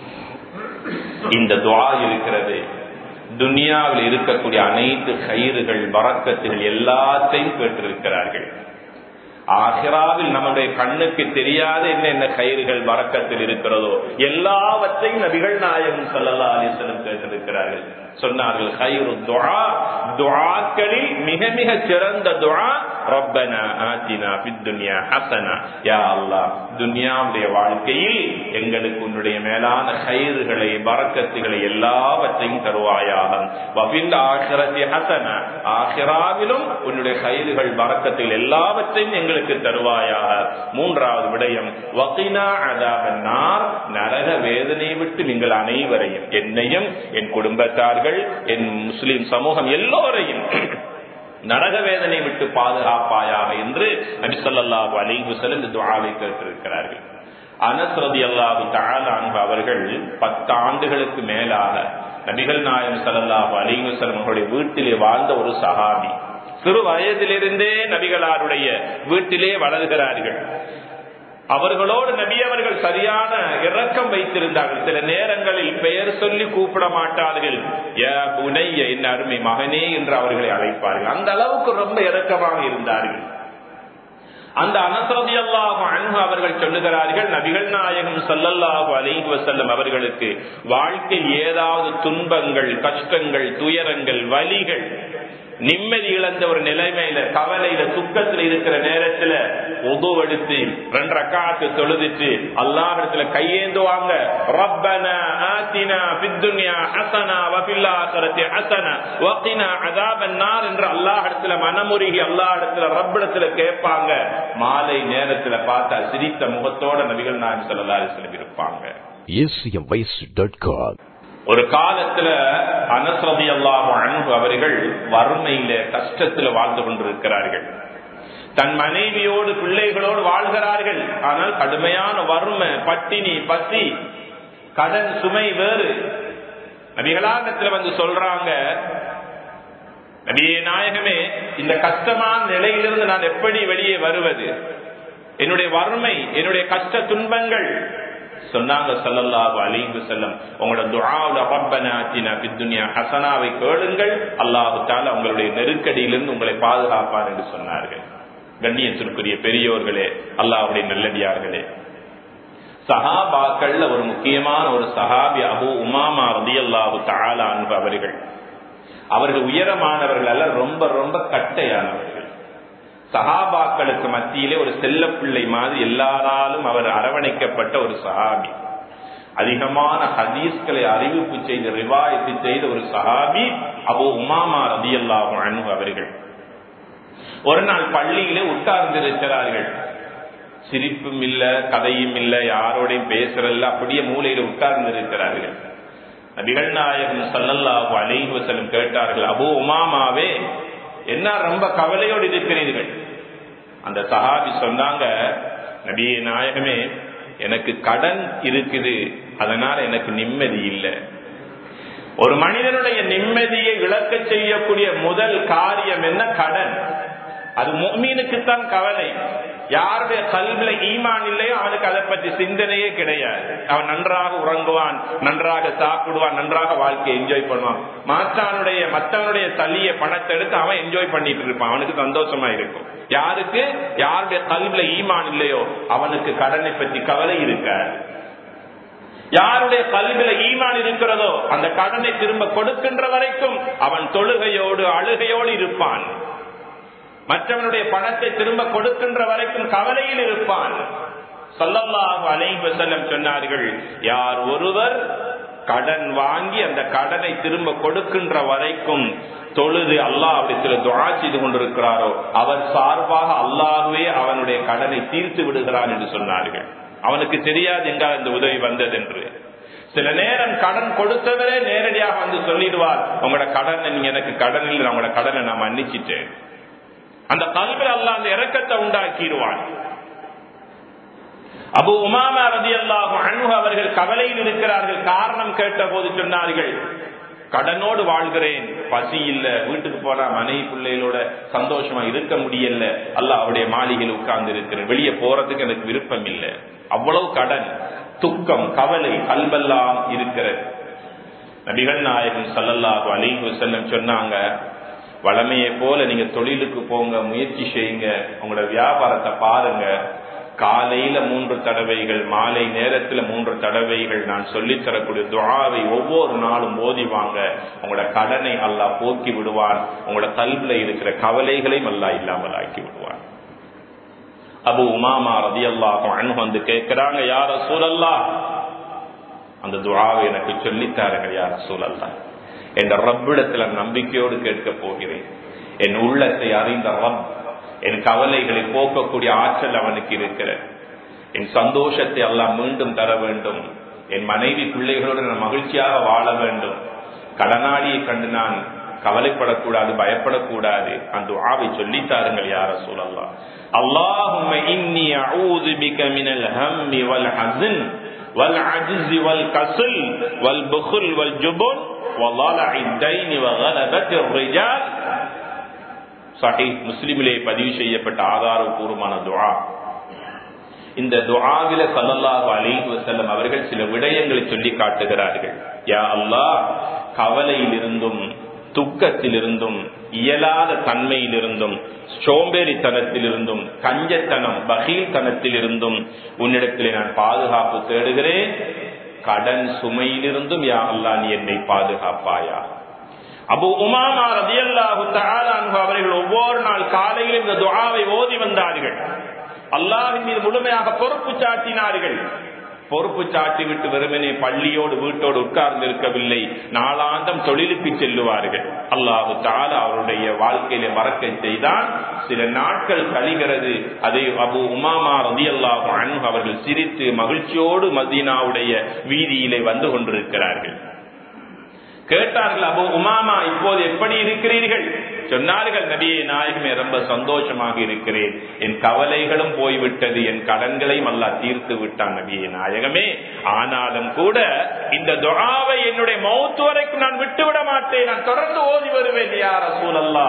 இந்த துஆ இருக்கிறது துனியாவில் இருக்கக்கூடிய அனைத்து கயிறுகள் வரக்கத்துகள் எல்லாத்தையும் கேட்டிருக்கிறார்கள் ஆஹிராவில் நம்முடைய கண்ணுக்கு தெரியாத என்னென்ன கயிறுகள் வரக்கத்தில் இருக்கிறதோ எல்லாவற்றையும் நபிகள் நாயகம் சல்லல்லா அலிஸ்லம் கேட்டிருக்கிறார்கள் சொன்னார்கள் கயிறு துவா துவாக்களில் மிக மிக சிறந்த துவா ரப்பனா ஆத்தினா பித்துன்யா ஹசனா யா அல்லாஹ் துன்யாவுடைய வாழ்க்கையில் எங்களுக்கு உன்னுடைய மேலான கயிறுகளை பறக்கத்துகளை எல்லாவற்றையும் தருவாயாக வபில் ஆசிரத்தி ஹசனா ஆசிராவிலும் உன்னுடைய கயிறுகள் பறக்கத்தில் எல்லாவற்றையும் எங்களுக்கு தருவாயாக மூன்றாவது விடயம் வகினா அதாபன்னார் நரக வேதனை விட்டு நீங்கள் அனைவரையும் என்னையும் என் குடும்பத்தார்கள் என் முஸ்லிம் சமூகம் எல்லோரையும் நரக வேதனை விட்டு பாதுகாப்பாயாக என்று நபிசல்லாஹு அலிஹு செல்லும் துவாவை கேட்டிருக்கிறார்கள் அனஸ்ரதி அல்லாஹு தாலான்பு அவர்கள் பத்து ஆண்டுகளுக்கு மேலாக நபிகள் நாயகம் சல்லாஹு அலிஹு செல்லம் அவர்களுடைய வீட்டிலே வாழ்ந்த ஒரு சஹாபி சிறு வயதிலிருந்தே நபிகளாருடைய வீட்டிலே வளர்கிறார்கள் அவர்களோடு நபி அவர்கள் சரியான இரக்கம் வைத்திருந்தார்கள் சில நேரங்களில் பெயர் சொல்லி கூப்பிட மாட்டார்கள் என் அருமை மகனே என்று அவர்களை அழைப்பார்கள் அந்த அளவுக்கு ரொம்ப இரக்கமாக இருந்தார்கள் அந்த அனசரதி அல்லாஹு அன்பு அவர்கள் சொல்லுகிறார்கள் நபிகள் நாயகம் சல்லல்லாஹு அலைஹி வசல்லம் அவர்களுக்கு வாழ்க்கை ஏதாவது துன்பங்கள் கஷ்டங்கள் துயரங்கள் வலிகள் நிம்மதி இழந்த ஒரு நிலைமையில கவலையில துக்கத்துல இருக்கிற நேரத்துல உதுவெடுத்து ரெண்டு ரக்காத்து தொழுதுட்டு அல்லாஹிடத்துல கையேந்துவாங்க ரப்பனா ஆத்தினா பித்துன்யா ஹசனா வபில் ஆகரத்தி ஹசனா வக்கினா அதாபன் நார் என்று அல்லாஹிடத்துல மனமுருகி அல்லாஹிடத்துல ரப்பிடத்துல கேட்பாங்க மாலை நேரத்துல பார்த்தா சிரித்த முகத்தோட நபிகள் நாயகம் ஸல்லல்லாஹு அலைஹி வஸல்லம் இருப்பாங்க acmvoice.com ஒரு காலத்துல அனஸ்ரதி அல்லாஹு அன்பு அவர்கள் வறுமையில கஷ்டத்துல வாழ்ந்து கொண்டிருக்கிறார்கள் தன் மனைவியோடு பிள்ளைகளோடு வாழ்கிறார்கள் ஆனால் கடுமையான வறுமை பட்டினி பசி கடன் சுமை வேறு நபிகளாகத்துல வந்து சொல்றாங்க நபியே நாயகமே இந்த கஷ்டமான நிலையிலிருந்து நான் எப்படி வெளியே வருவது என்னுடைய வறுமை என்னுடைய கஷ்ட துன்பங்கள் சொன்னாங்க சல்லல்லாஹு அலைஹி வஸல்லம் உங்களோட துஆவுல ரப்பனா ஆத்தினா ஃபித் துன்யா ஹஸனாவை கேளுங்கள் அல்லாஹ் தஆலா உங்களுடைய நெருக்கடியிலிருந்து உங்களை பாதுகாப்பார் என்று சொன்னார்கள் கண்ணியத்திற்குரிய பெரியோர்களே அல்லாஹ்வுடைய நல்லடியார்களே சஹாபாக்கள்ல ஒரு முக்கியமான ஒரு சஹாபி அபு உமாமா ரதியல்லாஹு தஆலா அன்பு அவர்கள் அவர்கள் உயரமானவர்கள் அல்ல ரொம்ப ரொம்ப கட்டையானவர்கள் சஹாபாக்களுக்கு மத்தியிலே ஒரு செல்ல பிள்ளை மாதிரி எல்லாராலும் அவர் அரவணைக்கப்பட்ட ஒரு சஹாபி அதிகமான ஹதீஸ்களை அறிவிப்பு செய்த ரிவாயத்து செய்த ஒரு சஹாபி அபோ உமாமா ரதியல்லாஹு அன்பு அவர்கள் ஒரு நாள் பள்ளியிலே உட்கார்ந்திருக்கிறார்கள் சிரிப்பும் இல்ல கதையும் இல்ல யாரோடையும் பேசுறதில்ல அப்படியே மூலையில உட்கார்ந்து இருக்கிறார்கள் நபிகள் நாயகம் சல்லல்லாஹு அலைஹி வஸல்லம் கேட்டார்கள் அபோ உமாமாவே என்ன ரொம்ப கவலையோடு இருக்கிறீர்கள் அந்த சஹாபி சொன்னாங்க நபியே நாயகமே எனக்கு கடன் இருக்குது அதனால எனக்கு நிம்மதி இல்லை ஒரு மனிதனுடைய நிம்மதியை இழக்க செய்யக்கூடிய முதல் காரியம் என்ன கடன் அது மீனுக்குத்தான் கவலை யாருடைய கல்வில ஈமான் இல்லையோ அவனுக்கு அதை பற்றி சிந்தனையே கிடையாது அவன் நன்றாக உறங்குவான் நன்றாக சாப்பிடுவான் நன்றாக வாழ்க்கையை என்ஜாய் பண்ணுவான் மாற்றானுடைய மற்றவனுடைய தள்ளிய பணத்தை எடுத்து அவன் என்ஜாய் பண்ணிட்டு இருப்பான் அவனுக்கு சந்தோஷமா இருக்கும் யாருக்கு யாருடைய கல்வில ஈமான் இல்லையோ அவனுக்கு கடனை பற்றி கவலை இருக்காது யாருடைய கல்வில ஈமான் இருக்கிறதோ அந்த கடனை திரும்ப கொடுக்கின்ற வரைக்கும் அவன் தொழுகையோடு அழுகையோடு இருப்பான் மற்றவனுடைய பணத்தை திரும்ப கொடுக்கின்ற வரைக்கும் கவலையில் இருப்பான் சொல்லல்லாஹு அலைஹி வஸல்லம் சொன்னார்கள் யார் ஒருவர் கடன் வாங்கி அந்த கடனை திரும்ப கொடுக்கின்ற வரைக்கும் தொழுது அல்லாஹ் அவரிடத்துல துவா செய்து கொண்டிருக்கிறாரோ அவர் சார்பாக அல்லாஹுவே அவனுடைய கடனை தீர்த்து விடுகிறான் என்று சொன்னார்கள் அவனுக்கு தெரியாது எங்கால் இந்த உதவி வந்தது என்று சில நேரம் கடன் கொடுத்தவரே நேரடியாக வந்து சொல்லிடுவார் உங்களோட கடனை நீங்க எனக்கு கடன் இல்லை உங்களோட கடனை நான் மன்னிச்சிட்டேன் அந்த கல்வியில் அல்ல அந்த இறக்கத்தை உண்டாக்கிடுவான் அபு உமாமா ரதி அல்லாஹு அன்பு அவர்கள் கவலையில் இருக்கிறார்கள் காரணம் கேட்ட போது சொன்னார்கள் கடனோடு வாழ்கிறேன் பசி இல்ல வீட்டுக்கு போனா மனைவி பிள்ளைகளோட சந்தோஷமா இருக்க முடியல அல்ல அவருடைய மாளிகையில் உட்கார்ந்து இருக்கிறேன் வெளியே போறதுக்கு எனக்கு விருப்பம் இல்லை அவ்வளவு கடன் துக்கம் கவலை கல்வெல்லாம் இருக்கிறது நபிகள் நாயகம் சல்லல்லாஹு அலிஹு செல்லம் சொன்னாங்க வளமையை போல நீங்க தொழிலுக்கு போங்க முயற்சி செய்யுங்க உங்களோட வியாபாரத்தை பாருங்க காலையில மூன்று தடவைகள் மாலை நேரத்துல மூன்று தடவைகள் நான் சொல்லி தரக்கூடிய துவாவை ஒவ்வொரு நாளும் ஓதிவாங்க உங்களோட கடனை அல்லா போக்கி விடுவான் உங்களோட கல்வில இருக்கிற கவலைகளையும் அல்லா இல்லாமல் ஆக்கி விடுவான் அபு உமாமா ரதி அல்லாஹும் அனு வந்து கேட்கிறாங்க யார சூழல்லா அந்த துவாவை எனக்கு சொல்லித்தாருங்கள் யார சூழல்லா என்ற ரப்பிடத்துல நம்பிக்கையோடு கேட்க போகிறேன் என் உள்ளத்தை அறிந்த ரப் என் கவலைகளை போக்கக்கூடிய ஆற்றல் அவனுக்கு இருக்கிற என் சந்தோஷத்தை எல்லாம் மீண்டும் தர வேண்டும் என் மனைவி பிள்ளைகளோடு நான் மகிழ்ச்சியாக வாழ வேண்டும் கடனாளியை கண்டு நான் கவலைப்படக்கூடாது பயப்படக்கூடாது அந்த ஆவை சொல்லித்தாருங்கள் யார சூழல்லாம் اللهم إني أعوذ بك من الهم والحزن والعجز والكسل والبخل والجبن وضلع الدين وغلبة الرجال சஹி முஸ்லிமிலே பதிவு செய்யப்பட்ட ஆதாரபூர்வமான துவா இந்த துவாவில சல்லல்லாஹு அலைஹி வஸல்லம் அவர்கள் சில விடயங்களை சொல்லி காட்டுகிறார்கள் யா அல்லாஹ் கவலையிலிருந்தும் துக்கத்திலிருந்தும் இயலாத தன்மையிலிருந்தும் சோம்பேறித்தனத்திலிருந்தும் கஞ்சத்தனம் பகீல்தனத்திலிருந்தும் உன்னிடத்திலே நான் பாதுகாப்பு தேடுகிறேன் கடன் சுமையிலிருந்தும் யா அல்லா நீ என்னை பாதுகாப்பாயா அபு உமாமா ரதியல்லாஹு தஆலாஹு அவர்கள் ஒவ்வொரு நாள் காலையில் இந்த துஆவை ஓதி வந்தார்கள் அல்லாஹ்வின் மீது முழுமையாக பொறுப்பு சாட்டினார்கள் பொறுப்பு சாட்டி விட்டு வெறுமனே பள்ளியோடு வீட்டோடு உட்கார்ந்து இருக்கவில்லை நாளாந்தம் தொழிலுக்கு செல்லுவார்கள் அல்லாஹு தாலா அவருடைய வாழ்க்கையில மறக்க செய்தான் சில நாட்கள் கழிகிறது அதை அபு உமாமா ரதி அல்லாஹு அன்பு அவர்கள் சிரித்து மகிழ்ச்சியோடு மதீனாவுடைய வீதியிலே வந்து கொண்டிருக்கிறார்கள் கேட்டார்கள் அபு உமாமா இப்போது எப்படி இருக்கிறீர்கள் சொன்னார்கள் நபியை நாயகமே ரொம்ப சந்தோஷமாக இருக்கிறேன் என் கவலைகளும் போய்விட்டது என் கடன்களையும் அல்லா தீர்த்து விட்டான் நபியை நாயகமே ஆனாலும் கூட இந்த துஆவை என்னுடைய மௌத்து வரைக்கும் நான் விட்டுவிட மாட்டேன் நான் தொடர்ந்து ஓதி வருவேன் யார் சூழல்லா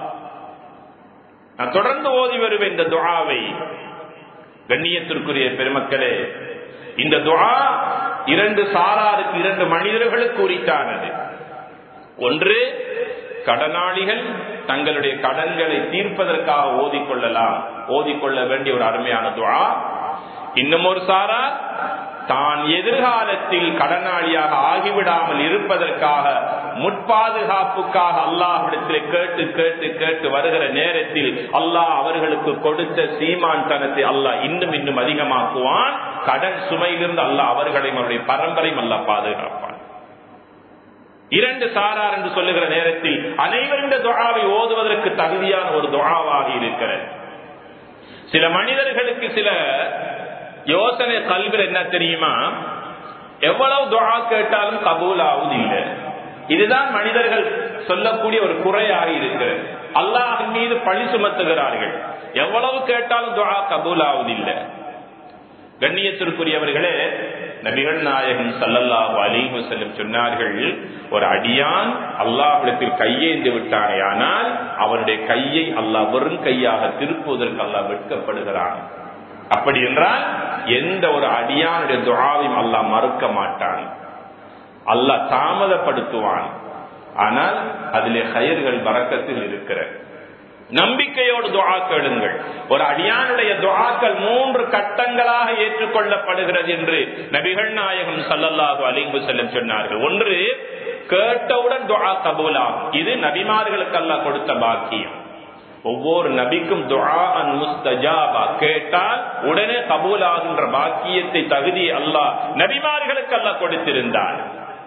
நான் தொடர்ந்து ஓதி வருவேன் இந்த துஆவை கண்ணியத்திற்குரிய பெருமக்களே இந்த துஆ இரண்டு சாராருக்கு இரண்டு மனிதர்களுக்கு உரித்தானது ஒன்று கடனாளிகள் தங்களுடைய கடன்களை தீர்ப்பதற்காக ஓதிக்கொள்ளலாம் ஓதிக்கொள்ள வேண்டிய ஒரு அருமையான துவா இன்னும் ஒரு சாரார் தான் எதிர்காலத்தில் கடனாளியாக ஆகிவிடாமல் இருப்பதற்காக முற்பாதுகாப்புக்காக அல்லாஹிடத்தில் கேட்டு கேட்டு கேட்டு வருகிற நேரத்தில் அல்லாஹ் அவர்களுக்கு கொடுத்த சீமான் தனத்தை அல்லாஹ் இன்னும் இன்னும் அதிகமாக்குவான் கடன் சுமையிலிருந்து அல்லாஹ் அவர்களையும் அவருடைய பரம்பரையும் அல்லாஹ் பாதுகாப்பான் இரண்டு சாரார் என்று சொல்லுகிற நேரத்தில் அனைவரும் இந்த துவாவை ஓதுவதற்கு தகுதியான ஒரு துவாவாக இருக்கிறது சில மனிதர்களுக்கு சில யோசனை கல்வியில் என்ன தெரியுமா எவ்வளவு துவா கேட்டாலும் கபூல் ஆகுது இல்லை இதுதான் மனிதர்கள் சொல்லக்கூடிய ஒரு குறையாக இருக்கிறது அல்லாஹின் மீது பழி சுமத்துகிறார்கள் எவ்வளவு கேட்டாலும் துவா கபூல் ஆகுதில்லை கண்ணியத்திற்குரியவர்களே நபிகள் நாயகம் சல்லல்லாஹு அலிஹு செல்லும் சொன்னார்கள் ஒரு அடியான் அல்லாஹிடத்தில் கையேந்து விட்டானே ஆனால் அவனுடைய கையை அல்லாஹ் வெறும் கையாக திருப்புவதற்கு அல்லாஹ் வெட்கப்படுகிறான் அப்படி என்றால் எந்த ஒரு அடியானுடைய துவாவையும் அல்லாஹ் மறுக்க மாட்டான் அல்லாஹ் தாமதப்படுத்துவான் ஆனால் அதிலே கயிர்கள் வரக்கத்தில் இருக்கிற நம்பிக்கையோடு துவா கேளுங்கள் ஒரு அடியானுடைய துவாக்கள் மூன்று கட்டங்களாக ஏற்றுக்கொள்ளப்படுகிறது என்று நபிகள் நாயகம் சல்லல்லாஹு அலிங்கு செல்லம் சொன்னார்கள் ஒன்று கேட்டவுடன் துவா கபூலாகும் இது நபிமார்களுக்கு அல்லாஹ் கொடுத்த பாக்கியம் ஒவ்வொரு நபிக்கும் துஆ அன் முஸ்தஜாபா கேட்டால் உடனே கபூலாகின்ற பாக்கியத்தை தகுதி அல்லாஹ் நபிமார்களுக்கு அல்லாஹ் கொடுத்திருந்தார்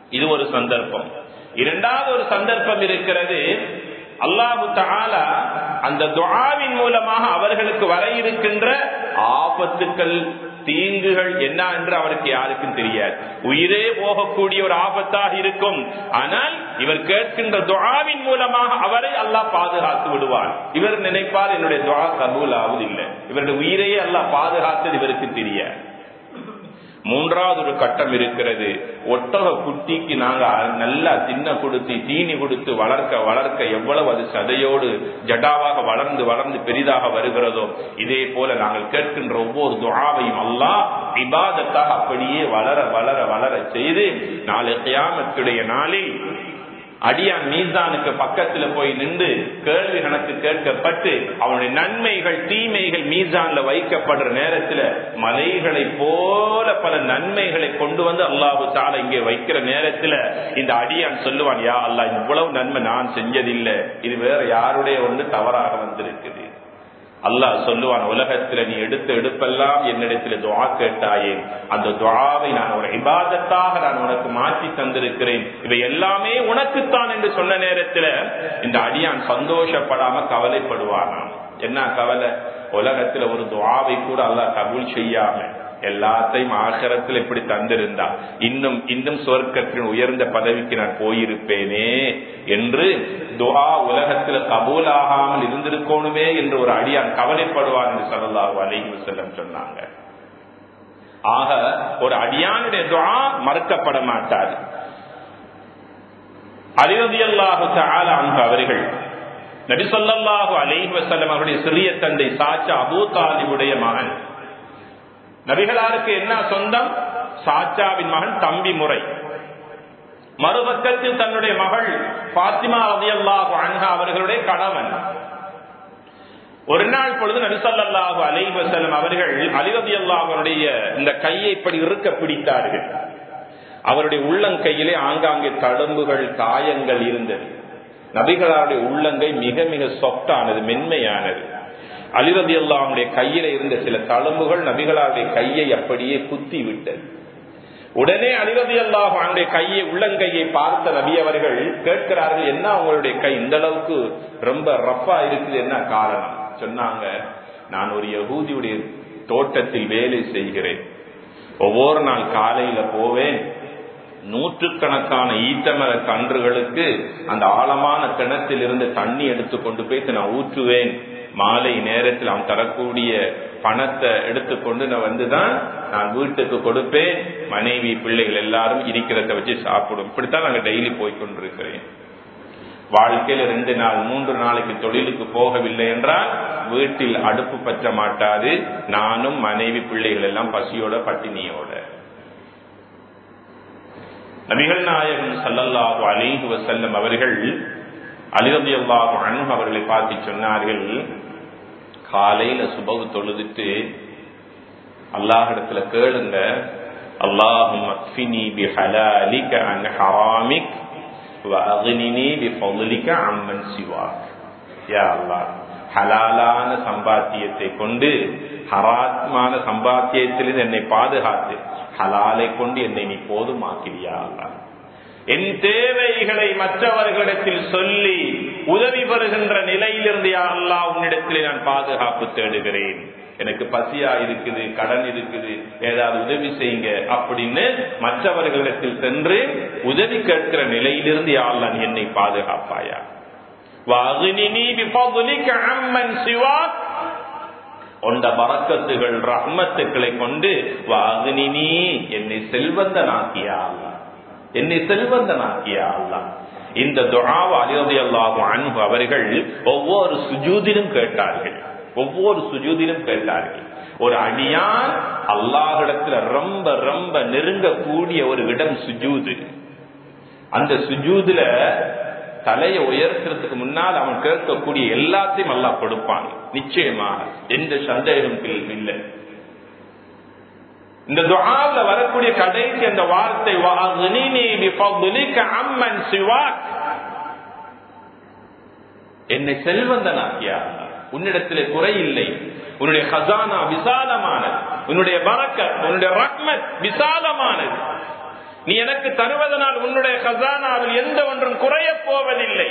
இது ஒரு சந்தர்ப்பம் இரண்டாவது ஒரு சந்தர்ப்பம் இருக்கிறது அல்லாஹு தாலா அந்த துஆவின் மூலமாக அவர்களுக்கு வர இருக்கின்ற ஆபத்துக்கள் தீங்குகள் என்ன என்று அவருக்கு யாருக்கும் தெரியாது உயிரே போகக்கூடிய ஒரு ஆபத்தாக இருக்கும் ஆனால் இவர் கேட்கின்ற துஆவின் மூலமாக அவரை அல்லாஹ் பாதுகாத்து விடுவார் இவர் நினைப்பார் என்னுடைய துஆ கபூல் ஆவதில்லை இவருடைய உயிரையே அல்லாஹ் பாதுகாத்தது இவருக்கு தெரியாது மூன்றாவது ஒரு கட்டம் இருக்கிறது ஒட்டக குட்டிக்கு நாங்க நல்லா தின்ன கொடுத்து தீனி கொடுத்து வளர்க்க வளர்க்க எவ்வளவு அது சதையோடு ஜடாவாக வளர்ந்து வளர்ந்து பெரிதாக வருகிறதோ இதே போல நாங்கள் கேட்கின்ற ஒவ்வொரு துவாவையும் அல்லாஹ் இபாதத்தாக அப்படியே வளர வளர வளர செய்து நாளை கியாமத்துடைய நாளில் அடியான் மீசானுக்கு பக்கத்துல போய் நின்று கேள்வி கணக்கு கேட்கப்பட்டு அவனுடைய நன்மைகள் தீமைகள் மீசான்ல வைக்கப்படுற நேரத்துல மலைகளை போல பல நன்மைகளை கொண்டு வந்து அல்லாஹு தால இங்கே வைக்கிற நேரத்துல இந்த அடியான் சொல்லுவான் யா அல்லா இவ்வளவு நன்மை நான் செஞ்சதில்லை இது வேற யாருடைய ஒன்று தவறாக வந்திருக்குது அல்லாஹ் சொல்லுவான் உலகத்துல நீ எடுத்த எடுப்பெல்லாம் என்னிடத்துல துவா கேட்டாயே அந்த துவாவை நான் ஒரு இபாதத்தாக நான் உனக்கு மாற்றி தந்திருக்கிறேன் இவை எல்லாமே உனக்குத்தான் என்று சொன்ன நேரத்துல இந்த அடியான் சந்தோஷப்படாம கவலைப்படுவானாம் என்ன கவலை உலகத்துல ஒரு துவாவை கூட அல்லாஹ் கபூல் செய்யாம எல்லாத்தையும் ஆகரத்தில் இப்படி தந்திருந்தா இன்னும் இன்னும் சொர்க்கத்தின் உயர்ந்த பதவிக்கு நான் போயிருப்பேனே என்று துவா உலகத்தில் கபூல் ஆகாமல் இருந்திருக்கணுமே என்று ஒரு அடியான் கவலைப்படுவார் என்று சொல்லலாஹு அலைஹி செல்லம் சொன்னாங்க ஆக ஒரு அடியானுடைய துவா மறுக்கப்பட மாட்டார் அலிரதி அல்லாஹு அன்பு அவர்கள் நபிசல்லாஹு அலைஹி வசல்லம் அவருடைய சிறிய தந்தை சாச்சா அபூ தாலிபுடைய மகன் நபிகளாருக்கு என்ன சொந்தம் சாச்சாவின் மகன் தம்பி முறை மறுபக்கத்தில் தன்னுடைய மகள் பாத்திமா ரதியல்லாஹு அன்ஹா அவர்களுடைய கணவன் ஒரு நாள் பொழுது நபிசல்லாஹு அலை வசலம் அவர்கள் அலிரதி அல்லாஹனுடைய இந்த கையை இப்படி இருக்க பிடித்தார்கள் அவருடைய உள்ளங்கையிலே ஆங்காங்கே தழும்புகள் காயங்கள் இருந்தது நபிகளாருடைய உள்ளங்கை மிக மிக சொப்டானது மென்மையானது அலிரதி அல்லாவுடைய கையில இருந்த சில தழும்புகள் நபிகளாருடைய கையை அப்படியே குத்தி விட்டது உடனே அலிரதி அல்லாஹ் அவனுடைய கையை உள்ளங்கையை பார்த்த நபி அவர்கள் கேட்கிறார்கள் என்ன உங்களுடைய கை இந்த அளவுக்கு ரொம்ப ரஃபா இருக்குது என்ன காரணம் சொன்னாங்க நான் ஒரு யகூதியுடைய தோட்டத்தில் வேலை செய்கிறேன் ஒவ்வொரு நாள் காலையில போவேன் நூற்றுக்கணக்கான ஈத்தமர கன்றுகளுக்கு அந்த ஆழமான கிணத்தில் இருந்து தண்ணி எடுத்து கொண்டு போய் நான் ஊற்றுவேன் மாலை நேரத்தில் அவன் தரக்கூடிய பணத்தை எடுத்துக்கொண்டு நான் வந்துதான் நான் வீட்டுக்கு கொடுப்பேன் மனைவி பிள்ளைகள் எல்லாரும் இருக்கிறத வச்சு சாப்பிடும் இப்படித்தான் நாங்க டெய்லி போய்கொண்டிருக்கிறேன் வாழ்க்கையில ரெண்டு நாள் மூன்று நாளைக்கு தொழிலுக்கு போகவில்லை என்றால் வீட்டில் அடுப்பு பற்ற மாட்டாது நானும் மனைவி பிள்ளைகள் எல்லாம் பசியோட பட்டினியோட நபிகள் நாயகம் சல்லல்லாஹு அலிஹு வசல்லம் அவர்கள் அலிரதி அல்லாஹு அனு அவர்களை பார்த்து சொன்னார்கள் காலையில சுபவு தொழுதுட்டு அல்லாஹிடத்துல கேளுங்க அல்லாஹும் அக்ஃபினி பி ஹலாலிக அன் ஹராமிக் வஅக்னினி பி ஃபضلிக அம்மன் சிவாக் யா அல்லாஹ் ஹலாலான சம்பாத்தியத்தை கொண்டு ஹராத்மான சம்பாத்தியத்திலிருந்து என்னை பாதுகாத்து ஹலாலை கொண்டு என்னை நீ போதுமாக்கிறியா அல்லா என் தேவைகளை மற்றவர்களிடத்தில் சொல்லி உதவி பெறுகின்ற நிலையிலிருந்து அல்லா உன்னிடத்திலே நான் பாதுகாப்பு தேடுகிறேன் எனக்கு பசியா இருக்குது கடன் இருக்குது ஏதாவது உதவி செய்யுங்க அப்படின்னு மற்றவர்களிடத்தில் சென்று உதவி கேட்கிற நிலையிலிருந்து யாழ்லா நீ என்னை பாதுகாப்பாயா கொண்ட பறக்கத்துகள் ரஹ்மத்துக்களை கொண்டு வாகினி என்னை செல்வந்தனாக்கியா அல்லா என்னை செல்வந்தனாக்கியா அல்லா இந்த துணாவ அலிரதி அல்லாஹு அன்பு அவர்கள் ஒவ்வொரு சுஜூதிலும் கேட்டார்கள் ஒவ்வொரு சுஜூதிலும் கேட்டார்கள் ஒரு அடியான் அல்லாஹிடத்துல ரொம்ப ரொம்ப நெருங்கக்கூடிய ஒரு இடம் சுஜூது அந்த சுஜூதுல தலையை உயர்த்துறதுக்கு முன்னால் அவன் கேட்கக்கூடிய எல்லாத்தையும் அல்லாஹ் கொடுப்பான் நிச்சயமாக எந்த சந்தேகம் இல்லை இந்த துஆவுல வரக்கூடிய கடைசி அந்த வார்த்தை அம்மன் சிவாக் என்னை செல்வந்தனாக்கியா உன்னிடத்திலே குறையில்லை உன்னுடைய ஹசானா விசாலமானது உன்னுடைய பரக்கத் உன்னுடைய ரஹ்மத் விசாலமானது நீ எனக்கு தருவதனால் உன்னுடைய கசானாவில் எந்த ஒன்றும் குறையப் போவதில்லை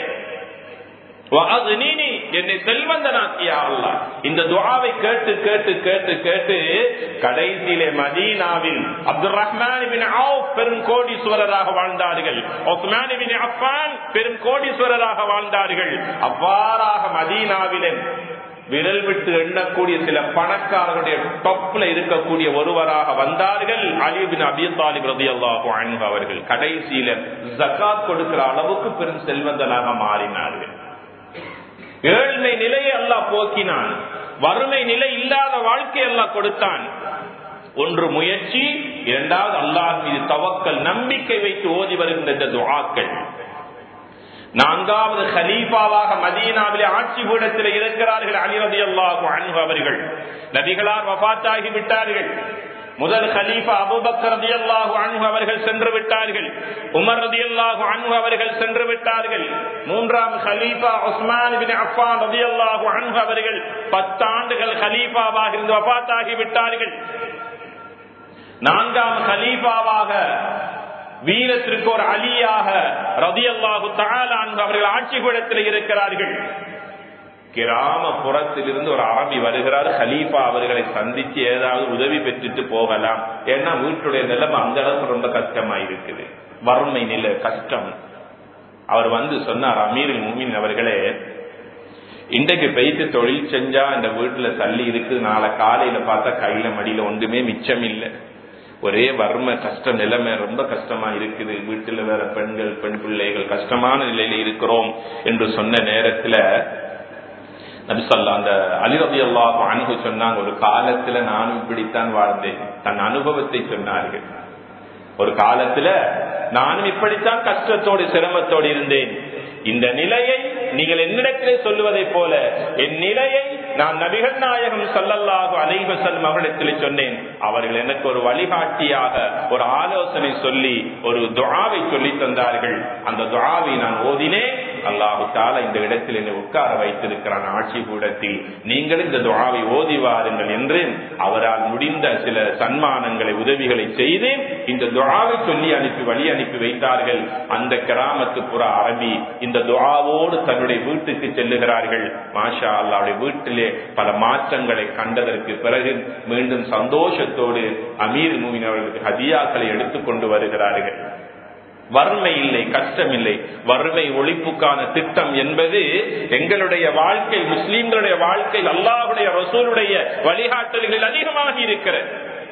வஅக்னினி, என்னை செல்வந்தனாக்கியா அல்லாஹ் இந்த துஆவை கேட்டு கேட்டு கேட்டு கேட்டு கடைசியிலே மதீனாவில் அப்துல் ரஹ்மான் பின் அவுப் பெரும் கோடீஸ்வரராக வாழ்ந்தார்கள் உஸ்மான் பின் அஃபான் பெரும் கோடீஸ்வரராக வாழ்ந்தார்கள் அவ்வாறாக மதீனாவிலே விரல் விட்டு எண்ணக்கூடிய சில பணக்காரர்களுடைய டொப்ல இருக்கக்கூடிய ஒருவராக வந்தார்கள் அலிபின் அபி தாலிப் ரதியல்லாஹு அன்ஹு அவர்கள் கடைசியில ஜகாத் கொடுக்கிற அளவுக்கு பெரும் செல்வந்தனாக மாறினார்கள் ஏழ்மை நிலையை அல்லாஹ் போக்கினான் வறுமை நிலை இல்லாத வாழ்க்கை அல்லாஹ் கொடுத்தான் ஒன்று முயற்சி இரண்டாவது அல்லாஹ் மீது தவக்கல் நம்பிக்கை வைத்து ஓதி வருகின்ற இந்த துஆக்கள் நான்காவது ஹலீஃபாவாக மதீனாவிலே ஆட்சி பீடத்தில் இருக்கிறார்கள் அலிரதி அல்லாஹு அன்பு அவர்கள் நபிகளார் வபாத்தாகி விட்டார்கள் முதல் ஹலீஃபா அபுபக்கர் ரதி அல்லாஹு அன்பு அவர்கள் சென்று விட்டார்கள் உமர் ரதி அல்லாஹு அன்பு அவர்கள் சென்று விட்டார்கள் மூன்றாம் ஹலீஃபா உஸ்மான் பின் அஃபான் ரதி அல்லாஹு அன்பு அவர்கள் பத்தாண்டுகள் ஹலீஃபாவாக இருந்து வபாத்தாகி விட்டார்கள் நான்காம் ஹலீஃபாவாக வீரத்திற்கு ஒரு அலியாக ரதியல்லாஹு தாலான் அவர்கள் ஆட்சி கூடத்தில் இருக்கிறார்கள் கிராமப்புறத்தில் இருந்து ஒரு அரபி வருகிறார் ஹலீஃபா அவர்களை சந்திச்சு ஏதாவது உதவி பெற்றுட்டு போகலாம் ஏன்னா வீட்டுடைய நிலைமை அந்த அளவுக்கு ரொம்ப கஷ்டமா இருக்குது வறுமை நிலை கஷ்டம் அவர் வந்து சொன்னார் அமீர் முமின் அவர்களே இன்றைக்கு பெய்து தொழில் செஞ்சா இந்த வீட்டுல சல்லி இருக்கு நாளை காலையில பார்த்தா கையில மடியில ஒன்றுமே மிச்சம் இல்லை ஒரே வறுமை கஷ்டம் நிலைமை ரொம்ப கஷ்டமா இருக்குது வீட்டுல வேற பெண்கள் பெண் பிள்ளைகள் கஷ்டமான நிலையில இருக்கிறோம் என்று சொன்ன நேரத்துல நபிசல்லா அந்த அலிரதி அல்லாஹ் அணுகு சொன்னாங்க ஒரு காலத்துல நானும் இப்படித்தான் வாழ்ந்தேன் தன் அனுபவத்தை சொன்னார்கள் ஒரு காலத்துல நானும் இப்படித்தான் கஷ்டத்தோடு சிரமத்தோடு இருந்தேன் இந்த நிலையை நீங்கள் என்னிடத்திலே சொல்லுவதை போல என் நிலையை நான் நபிகள் நாயகம் சல்லல்லாஹு அலைவசல்லம் அவர்களிடத்தில் சொன்னேன் அவர்கள் எனக்கு ஒரு வழிகாட்டியாக ஒரு ஆலோசனை சொல்லி ஒரு துவாவை சொல்லி தந்தார்கள் அந்த துவாவை நான் ஓதினேன் அல்லாஹு தால இந்த இடத்தில் என்னை உட்கார வைத்திருக்கிறான் ஆட்சி கூடத்தில் நீங்கள் இந்த துவாவை ஓதி வாருங்கள் என்று அவரால் முடிந்த சில சன்மானங்களை உதவிகளை செய்து இந்த துவாவை சொல்லி அனுப்பி வழி அனுப்பி வைத்தார்கள் அந்த கிராமத்து புற அரபி இந்த துவாவோடு தன்னுடைய வீட்டுக்கு செல்லுகிறார்கள் மாஷா அல்லாவுடைய வீட்டிலே பல மாற்றங்களை கண்டதற்கு பிறகு மீண்டும் சந்தோஷத்தோடு அமீர் மூவின் அவர்களுக்கு ஹதியாக்களை எடுத்துக்கொண்டு வருகிறார்கள் வறுமை இல்லை கஷ்டம் இல்லை வறுமை ஒழிப்புக்கான திட்டம் என்பது எங்களுடைய வாழ்க்கை முஸ்லீம்களுடைய வாழ்க்கை அல்லாஹுடைய ரசூலுடைய வழிகாட்டல்களில் அதிகமாக இருக்கிறது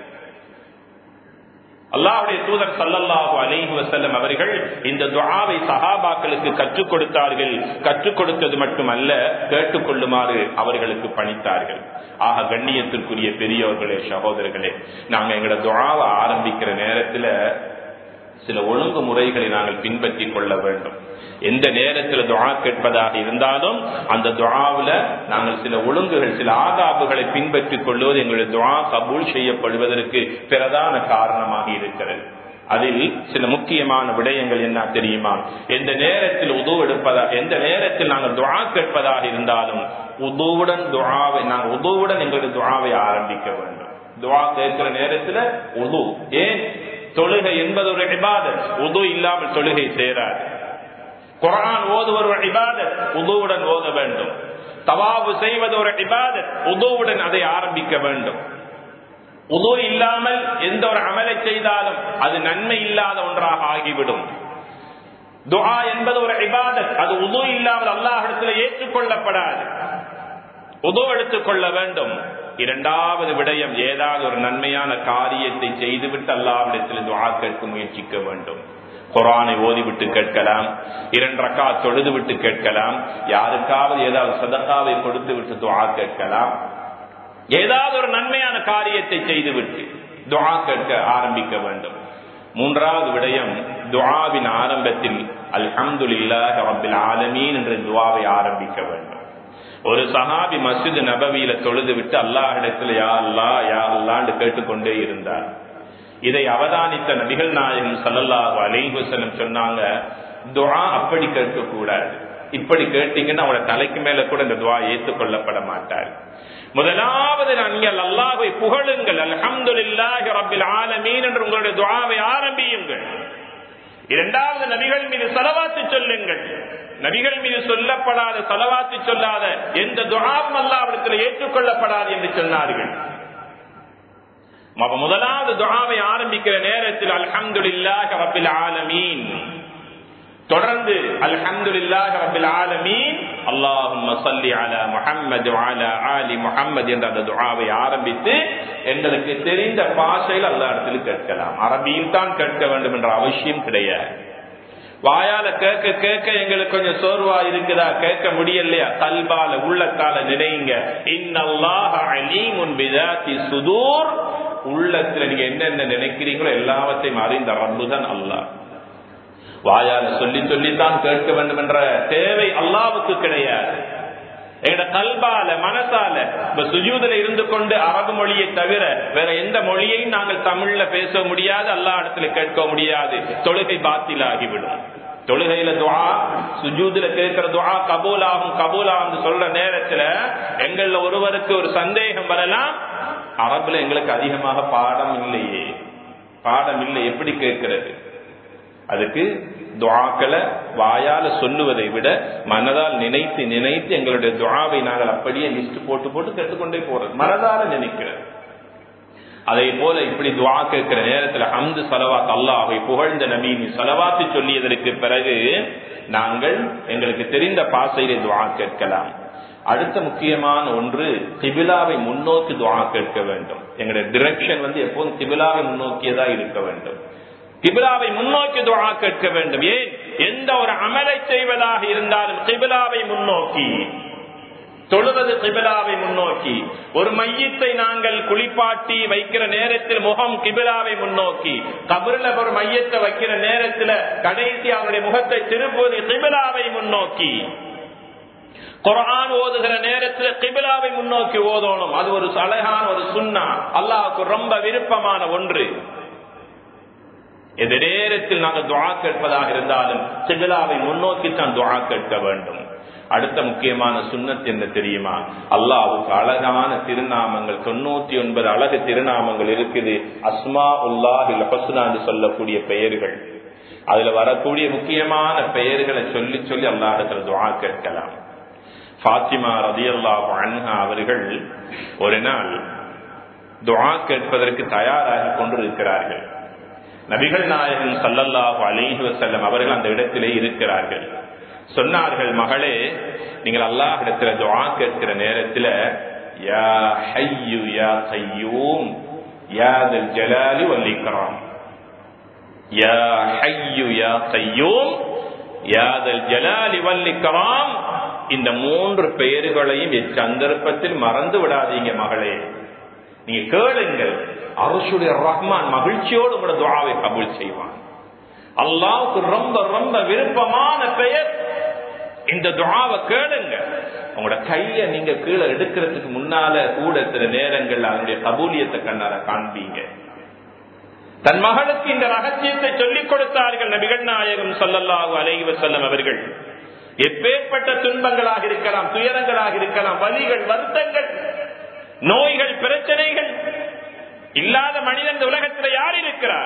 அல்லாஹுடைய தூதர் சல்லல்லாஹு அலைஹி வசல்லம் அவர்கள் இந்த துஆவை சஹாபாக்களுக்கு கற்றுக் கொடுத்தார்கள் கற்றுக் கொடுத்தது மட்டுமல்ல கேட்டுக்கொள்ளுமாறு அவர்களுக்கு பணித்தார்கள் ஆக கண்ணியத்திற்குரிய பெரியவர்களே சகோதரர்களே நாங்க எங்களோட துஆவை ஆரம்பிக்கிற நேரத்துல சில ஒழுங்கு முறைகளை நாங்கள் பின்பற்றிக் கொள்ள வேண்டும் எந்த நேரத்தில் துவா கேட்பதாக இருந்தாலும் அந்த துவாவில நாங்கள் சில ஒழுங்குகள் சில ஆதாபுகளை பின்பற்றிக் கொள்வது எங்களுடைய துவா கபூல் செய்யப்படுவதற்கு பிரதான காரணமாக இருக்கிறது அதில் சில முக்கியமான விடயங்கள் என்ன தெரியுமா எந்த நேரத்தில் உது எடுப்பதா எந்த நேரத்தில் நாங்கள் துவா கேட்பதாக இருந்தாலும் உதுவுடன் துவாவை நாங்கள் உதுவுடன் எங்களுடைய துவாவை ஆரம்பிக்க வேண்டும் துவா கேட்கிற நேரத்தில் உது ஏன் தொழுகை என்பது ஒரு இபாதத் உது இல்லாமல் தொழுகை சேராது குரான் ஓதுவர் ஒரு இபாதத் உதுவுடன் ஓத வேண்டும் தவாபு செய்வது ஒரு இபாதத் உதுவுடன் அதை ஆரம்பிக்க வேண்டும் உது இல்லாமல் எந்த ஒரு அமலை செய்தாலும் அது நன்மை இல்லாத ஒன்றாக ஆகிவிடும் துஆ என்பது ஒரு இபாதத் அது உது இல்லாமல் அல்லாஹிடத்தில் ஏற்றுக்கொள்ளப்படாது உது எடுத்துக் கொள்ள வேண்டும் இரண்டாவது விடயம் ஏதாவது ஒரு நன்மையான காரியத்தை செய்துவிட்டு அல்லாவிடத்தில் துவா கேட்க முயற்சிக்க வேண்டும் குரானை ஓதிவிட்டு கேட்கலாம் இரண்டு ரக்கா தொழுது விட்டு கேட்கலாம் யாருக்காவது ஏதாவது சதக்காவை கொடுத்து விட்டு துவா கேட்கலாம் ஏதாவது ஒரு நன்மையான காரியத்தை செய்துவிட்டு துவா கேட்க ஆரம்பிக்க வேண்டும் மூன்றாவது விடயம் துவாவின் ஆரம்பத்தில் அல்ஹம்துலில்லாஹ் ரப்பில் ஆலமீன் என்ற துவாவை ஆரம்பிக்க வேண்டும் ஒரு சஹாபி மஸ்ஜித் நபவியில தொழுது விட்டு அல்லாஹிடத்துல யா அல்லா யா அல்லான்னு கேட்டுக்கொண்டே இருந்தார் இதை அவதானித்த நபிகள் நாயகம் சல்லல்லாஹு அலைஹி வஸல்லம் சொன்னாங்க துஆ அப்படி கேட்க கூடாது இப்படி கேட்டீங்கன்னா அவங்களோட தலைக்கு மேல கூட இந்த துவா ஏற்றுக்கொள்ளப்பட மாட்டார் முதலாவது நீங்கள் அல்லாஹை புகழுங்கள் அல்ஹம்துலில்லாஹி ரப்பில் ஆலமீன் என்று உங்களுடைய துவாவை ஆரம்பியுங்கள் இரண்டாவது நபிகள் மீது செலவாத்து சொல்லுங்கள் நபிகள் மீது சொல்லப்படாத செலவாத்து சொல்லாத எந்த துவாவும் அல்லாவிடத்தில் ஏற்றுக்கொள்ளப்படாது என்று சொன்னார்கள் முதலாவது துவாவை ஆரம்பிக்கிற நேரத்தில் அல்ஹம்துலில்லாஹி ரப்பில் ஆலமீன் தொடர்ந்து அல்ஹம்துலில்லாஹி ரப்பில் ஆலமீன் அல்லாஹும்ம ஸல்லி அலா முஹம்மது வஅலா ஆலி முஹம்மது என்ற அந்த துஆவை ஆரம்பித்து எங்களுக்கு தெரிந்த பாஷையில் அல்லாஹ் இடத்தில் கேட்கலாம் அரபியில் தான் கேட்க வேண்டும் என்ற அவசியம் கிடையாது வாயால கேட்க கேட்க எங்களுக்கு கொஞ்சம் சோர்வா இருக்குதா கேட்க முடியலையா கல்பால உள்ளத்தால நினைங்க இன்னல்லாஹ அலீமுன் பிதாத்தி சுதூர் உள்ளத்துல நீங்க என்னென்ன நினைக்கிறீங்களோ எல்லாவற்றையும் அறிந்த ரப்புதான் அல்லாஹ் வாயால சொல்லி சொல்லித்தான் கேட்க வேண்டும் என்ற தேவை அல்லாவுக்கு கிடையாது எங்கட கல்பால மனசால இப்ப சுஜூதில இருந்து கொண்டு அரபு மொழியை தவிர வேற எந்த மொழியையும் நாங்கள் தமிழ்ல பேச முடியாது அல்லா இடத்துல கேட்க முடியாது தொழுகை பாத்தில் ஆகிவிடும் தொழுகையில துவா சுஜூதுல கேட்கிற துவா கபூல் ஆகும் கபூல் ஆகும் சொல்ற நேரத்துல எங்கள்ல ஒருவருக்கு ஒரு சந்தேகம் வரலாம் அரபுல எங்களுக்கு அதிகமாக பாடம் இல்லையே பாடம் இல்லை எப்படி கேட்கிறது அதுக்கு துவாக்களை வாயால சொல்லுவதை விட மனதால் நினைத்து நினைத்து எங்களுடைய துவாவை நாங்கள் அப்படியே லிஸ்ட் போட்டு போட்டு கேட்டுக்கொண்டே போறது மனதால நினைக்கிறது அதே போல இப்படி துவா கேட்கிற நேரத்தில் அந்து சலவாத் அல்லாஹை புகழ்ந்த நபீனி சலவாத்து சொல்லியதற்கு பிறகு நாங்கள் எங்களுக்கு தெரிந்த பாசையிலே துவா கேட்கலாம் அடுத்த முக்கியமான ஒன்று திபிலாவை முன்னோக்கி துவா கேட்க வேண்டும் எங்களுடைய டிரெக்ஷன் வந்து எப்போதும் திபிலாவை முன்னோக்கியதா இருக்க வேண்டும் கிபிலாவை முன்னோக்கி துவா கேட்க வேண்டும் ஏன் எந்த ஒரு அமலை செய்வதாக இருந்தாலும் கிபிலாவை முன்னோக்கி தொழுவது கிபிலாவை முன்னோக்கி ஒரு மையத்தை நாங்கள் குளிப்பாட்டி வைக்கிற நேரத்தில் முகம் கிபிலாவை முன்னோக்கி கபிரில ஒரு மையத்தை வைக்கிற நேரத்தில் கடைசி அவருடைய முகத்தை திருப்புவது கிபிலாவை முன்னோக்கி குரான் ஓதுகிற நேரத்தில் கிபிலாவை முன்னோக்கி ஓதணும் அது ஒரு அழகான ஒரு சுண்ணா அல்லாவுக்கு ரொம்ப விருப்பமான ஒன்று எந்த நேரத்தில் நாங்கள் துவா கேட்பதாக இருந்தாலும் சிபிலாவை முன்னோக்கித்தான் துவா கேட்க வேண்டும் அடுத்த முக்கியமான சுண்ணத் என்ன தெரியுமா அல்லாவுக்கு அழகான திருநாமங்கள் தொண்ணூத்தி ஒன்பது அழகு திருநாமங்கள் இருக்குது அஸ்மா உல்லாஹில் ஹஸ்னான்னு சொல்லக்கூடிய பெயர்கள் அதுல வரக்கூடிய முக்கியமான பெயர்களை சொல்லி சொல்லி அல்லாஹத்துல துவா கேட்கலாம் பாத்திமா ரதி அல்லாஹ் அன்ஹா அவர்கள் ஒரு நாள் துவா கேட்பதற்கு தயாராகி கொண்டிருக்கிறார்கள் நபிகள் நாயகன் சல்லல்லாஹு அலிஹி வசல்லம் அவர்கள் அந்த இடத்திலே இருக்கிறார்கள் சொன்னார்கள் மகளே நீங்கள் அல்லாஹ் இடத்துல துவா கேட்கிற நேரத்தில் யா ஹையு யா கையூம் யா தல் ஜலாலி வல்லிக்ராம் யா ஹையு யா கையூம் யா தல் ஜலாலி வல்லிக்ராம் இந்த மூன்று பெயர்களையும் சந்தர்ப்பத்தில் மறந்து விடாதீங்க மகளே நீங்க கேளுங்கள் அரசுடைய ரஹ்மான் மகிழ்ச்சியோடு உங்களோட துவாவை கபூல் செய்வான் அல்லாவுக்கு ரொம்ப ரொம்ப விருப்பமான பெயர் இந்த துவாவை கேளுங்க உங்களோட கைய நீங்க கீழே எடுக்கிறதுக்கு முன்னால கூட சில நேரங்கள் அதனுடைய கபூலியத்தை கண்ணார காண்பீங்க தன் மகளுக்கு இந்த ரகசியத்தை சொல்லிக் கொடுத்தார்கள் நபிகள் நாயகம் சொல்லல்லாஹு அலைஹி வஸல்லம் அவர்கள் எப்பேற்பட்ட துன்பங்களாக இருக்கலாம் துயரங்களாக இருக்கலாம் வலிகள் வருத்தங்கள் நோய்கள் பிரச்சனைகள் இல்லாத மனிதன் இந்த உலகத்தில் யார் இருக்கிறார்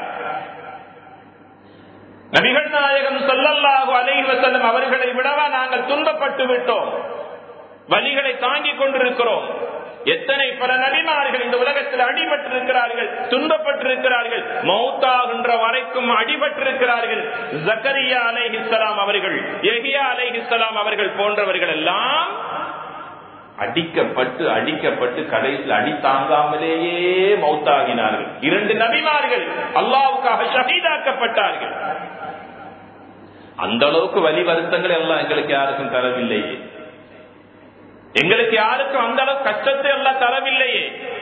நபிகள் நாயகம் சொல்லல்லாஹு அலைஹி வஸல்லம் அவர்களை விடவா நாங்கள் துன்பப்பட்டு விட்டோம் வலிகளை தாங்கிக் கொண்டிருக்கிறோம் எத்தனை பல நபிமார்கள் இந்த உலகத்தில் அடிபட்டிருக்கிறார்கள் துன்பப்பட்டிருக்கிறார்கள் மௌத்தாகின்ற வரைக்கும் அடிபட்டிருக்கிறார்கள் ஜக்கரியா அலைஹிஸ்லாம் அவர்கள் எஹியா அலைஹிஸ்லாம் அவர்கள் போன்றவர்கள் எல்லாம் அடிக்கப்பட்டு அடிக்கப்பட்டு கடைசியில் அடி தாங்காமலேயே மௌத்தாகினார்கள் இரண்டு நபிமார்கள் அல்லாவுக்காக ஷஹீதாக்கப்பட்டார்கள் அந்த அளவுக்கு வலி வருத்தங்கள் எல்லாம் எங்களுக்கு யாருக்கும் தரவில்லையே எங்களுக்கு யாருக்கும் அந்த அளவு கஷ்டத்தை எல்லாம் தரவில்லையே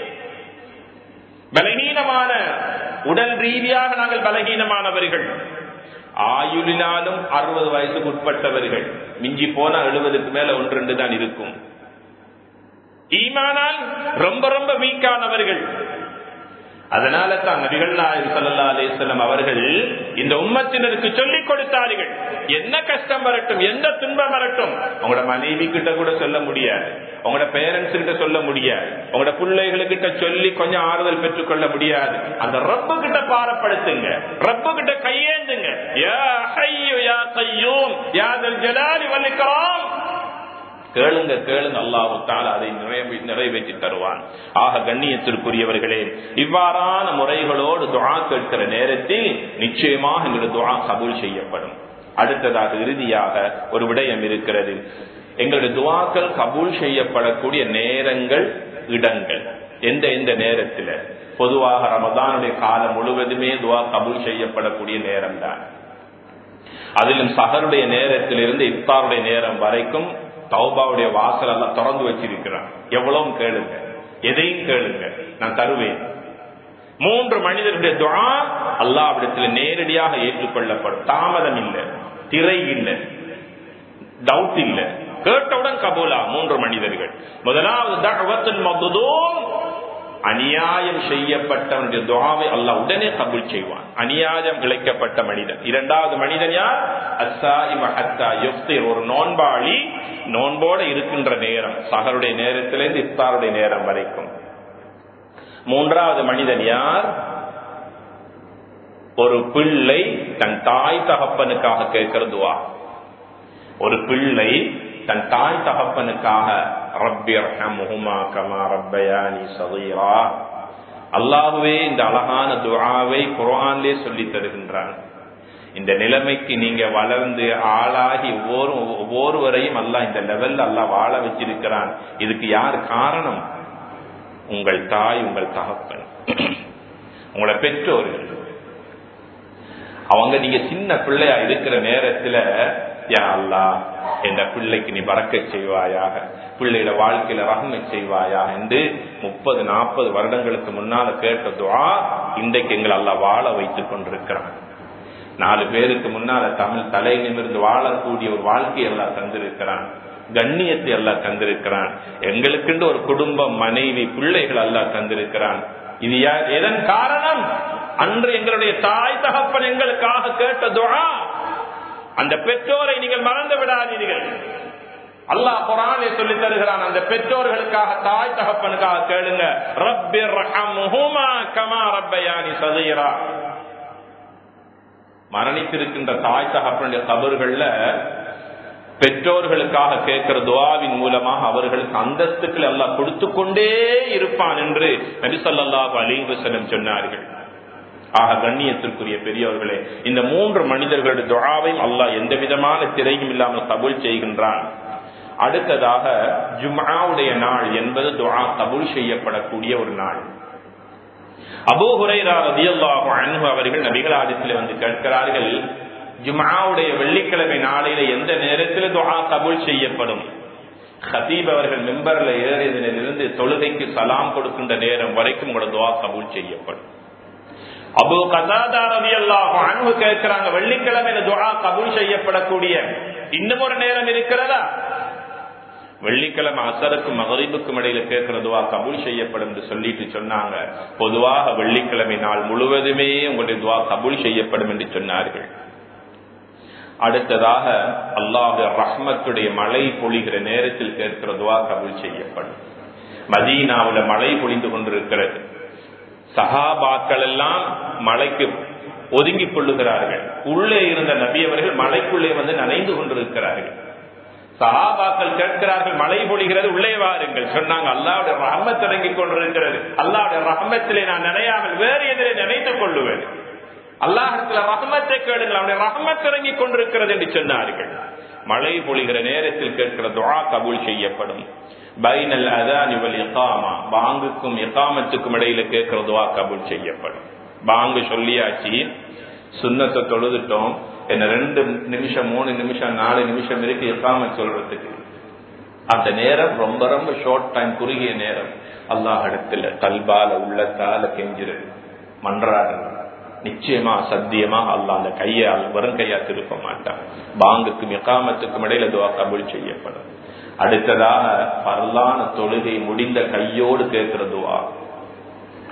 பலகீனமான உடல் ரீதியாக நாங்கள் பலகீனமானவர்கள் ஆயுளினாலும் அறுபது வயசுக்கு உட்பட்டவர்கள் மிஞ்சி போனா எழுபதுக்கு மேல ஒன்று ரெண்டு தான் இருக்கும் ஈமானால் ரொம்ப ரொம்ப வீக்கானவர்கள் அதனால தான் நபிகள் நாயகம் சல்லா அலிஸ்லம் அவர்கள் இந்த உம்மத்தினருக்கு சொல்லிக் கொடுத்தார்கள் என்ன கஷ்டம் வரட்டும் எந்த துன்பம் வரட்டும் உங்களோட மனைவி கிட்ட கூட சொல்ல முடியாது உங்களோட பேரண்ட்ஸ் கிட்ட சொல்ல முடியாது உங்களோட பிள்ளைகளுக்கிட்ட சொல்லி கொஞ்சம் ஆறுதல் பெற்றுக் கொள்ள முடியாது அந்த ரப்பு கிட்ட பாரப்படுத்துங்க ரப்பு கிட்ட கையேந்துங்க யா ஹையு யா கையூம் யா தல் ஜலாலி வல் இக்ராம் கேளுங்க கேளுங்க அல்லாஹு தால அதை நிறைவேற்றி தருவான் ஆக கண்ணியத்திற்குரியவர்களே இவ்வாறான முறைகளோடு துவா கேட்கிற நேரத்தில் நிச்சயமாக எங்களுடைய துவா கபூல் செய்யப்படும் அடுத்ததாக இறுதியாக ஒரு விடயம் இருக்கிறது எங்களுடைய துவாக்கள் கபூல் செய்யப்படக்கூடிய நேரங்கள் இடங்கள் எந்த எந்த நேரத்தில் பொதுவாக ரமதானுடைய காலம் முழுவதுமே துவா கபூல் செய்யப்படக்கூடிய நேரம் தான் அதிலும் சகருடைய நேரத்திலிருந்து இஃப்தாருடைய நேரம் வரைக்கும் தௌபாவுடைய வாசல் எல்லாம் திறந்து வச்சிருக்கிறான் எவ்வளவு கேளுங்க எதையும் கேளுங்க நான் தருவேன் மூன்று மனிதர்களுடைய துவா அல்லாவிடத்தில் நேரடியாக ஏற்றுக்கொள்ளப்படும் தாமதம் இல்லை திரை இல்லை டவுட் இல்லை கேட்டவுடன் கபூலா மூன்று மனிதர்கள் முதலாவது தகவத்தின் மதுதோம் அநியாயம் செய்யப்பட்டவனுடைய துவாவை அல்லாஹ் உடனே கபூல் செய்வான் அநியாயம் இழைக்கப்பட்ட மனிதன் இரண்டாவது மனிதன் யார் அத்தா ஒரு நோன்பாளி நோன்போட இருக்கின்ற நேரம் சகருடைய நேரத்திலிருந்து இஃப்தாருடைய நேரம் வரைக்கும் மூன்றாவது மனிதன் யார் ஒரு பிள்ளை தன் தாய் தகப்பனுக்காக கேட்கிறதுவா ஒரு பிள்ளை தன் தாய் தகப்பனுக்காக அல்லாஹுவே இந்த அழகான துவாவை குரான்லே சொல்லி தருகின்றான் இந்த நிலைமைக்கு நீங்க வளர்ந்து ஆளாகி ஒவ்வொரு ஒவ்வொருவரையும் அல்ல இந்த லெவல்ல அல்ல வாழ வச்சிருக்கிறான் இதுக்கு யார் காரணம் உங்கள் தாய் உங்கள் தகப்பன் உங்களை பெற்றோர்கள் அவங்க நீங்க சின்ன பிள்ளையா இருக்கிற நேரத்துல யா அல்லா என்ற பிள்ளைக்கு நீ பறக்க செய்வாயாக பிள்ளையோட வாழ்க்கையில ரகமை செய்வாயா என்று முப்பது நாற்பது வருடங்களுக்கு முன்னால கேட்ட துவா இன்றைக்கு எங்களை அல்ல வாழ வைத்துக் கொண்டிருக்கிறான் நாலு பேருக்கு முன்னால தமிழ் தலை நிமிர்ந்து வாழக்கூடிய ஒரு வாழ்க்கையை எல்லாம் தந்திருக்கிறான் கண்ணியத்தை எல்லாம் தந்திருக்கிறான் எங்களுக்குண்டு ஒரு குடும்பம் மனைவி பிள்ளைகள் எல்லாம் தந்திருக்கிறான் இது எதன் காரணம் அன்று எங்களுடைய தாய் தகப்பன் எங்களுக்காக கேட்ட துவா அந்த பெற்றோரை நீங்கள் மறந்து விடாதீர்கள் அல்லாஹ் குரானே சொல்லி தருகிறான் அந்த பெற்றோர்களுக்காக தாய் தகப்பனுக்காக கேளுங்க ரப்பிர் கமா ரப்பயானி சதீரா மரணித்திருக்கின்ற தாய் தகப்பனுடைய கபர்கள்ல பெற்றோர்களுக்காக கேட்கிற துவாவின் மூலமாக அவர்களுக்கு அந்தஸ்துக்கள் எல்லாம் கொடுத்து கொண்டே இருப்பான் என்று நபிசல்லாஹு அலிவசனம் சொன்னார்கள் ஆக கண்ணியத்திற்குரிய பெரியவர்களே இந்த மூன்று மனிதர்களுடைய துவாவையும் அல்லாஹ் எந்த விதமான திரையும் இல்லாமல் கபூல் செய்கின்றான் அடுத்ததாக ஜும்ஆவுடைய நாள் என்பது துவா கபூல் செய்யப்படக்கூடிய ஒரு நாள் அபூ ஹுரைரா ரதியல்லாஹு அன்ஹு அவர்கள் நபிகளாரிடத்தில் வந்து கேட்கிறார்கள் ஜும்ஆவுடைய வெள்ளிக்கிழமை நாளையில எந்த நேரத்தில் துவா கபூல் செய்யப்படும் ஹதீப் அவர்கள் மெம்பர்ல ஏறியதிலிருந்து தொழுகைக்கு சலாம் கொடுக்கின்ற நேரம் வரைக்கும் உங்களோட துவா கபூல் செய்யப்படும் அபு கதாதா ரவி அல்லாஹ் அன்பு கேட்கிறாங்க வெள்ளிக்கிழமை துவா கபூல் செய்யப்படக்கூடிய இன்னும் ஒரு நேரம் இருக்கிறதா வெள்ளிக்கிழமை அசருக்கும் மகரிபுக்கும் இடையில கேட்கிற துவா கபூல் செய்யப்படும் என்று சொல்லிட்டு சொன்னாங்க பொதுவாக வெள்ளிக்கிழமை நாள் முழுவதுமே உங்களுடைய துவா கபூல் செய்யப்படும் என்று சொன்னார்கள் அடுத்ததாக அல்லாஹ் ரஹ்மத்துடைய மழை பொழிகிற நேரத்தில் கேட்கிற துவா கபூல் செய்யப்படும் மதீனாவுல மழை பொழிந்து கொண்டிருக்கிறது சகாபாக்கள் எல்லாம் மலைக்கு ஒதுங்கிக் கொள்ளுகிறார்கள் உள்ளே இருந்த நபி அவர்கள் மலைக்குள்ளே வந்து நனைந்து கொண்டிருக்கிறார்கள் சகாபாக்கள் கேட்கிறார்கள் மழை பொழிகிறது உள்ளே வாருங்கள் சொன்னாங்க அல்லாவுடைய ரஹமத் தொடங்கிக் கொண்டிருக்கிறது அல்லாவுடைய ரஹமத்திலே நான் நினையாமல் வேறு எதிரே நினைத்துக் கொள்ளுவேன் அல்லாஹத்துல ரஹமத்தை கேளுங்கள் அவருடைய ரஹமத் தொடங்கிக் கொண்டிருக்கிறது என்று சொன்னார்கள் மழை பொழிகிற நேரத்தில் கேட்கிற துவா கபூல் செய்யப்படும் பைனல் அதான் இவள் இகாமா பாங்குக்கும் இகாமத்துக்கும் இடையில கேட்கிற துவா கபூல் செய்யப்படும் பாங்கு சொல்லியாச்சு சுண்ணத்தை தொழுதுட்டோம் என்ன ரெண்டு நிமிஷம் மூணு நிமிஷம் நாலு நிமிஷம் இருக்கு இக்காம சொல்றதுக்கு அந்த நேரம் ரொம்ப ரொம்ப ஷார்ட் டைம் குறுகிய நேரம் அல்லாஹ் இடத்துல கல்பால உள்ளத்தால கெஞ்சிரு மன்றாடுறது நிச்சயமா சத்தியமா அல்லாஹ் அந்த கையை வரும் கையா திருப்ப மாட்டான் பாங்குக்கும் இக்காமத்துக்கும் இடையில துவா கபூல் செய்யப்படும் அடுத்ததாக பரலான தொழுகை முடிந்த கையோடு கேட்கிற துவா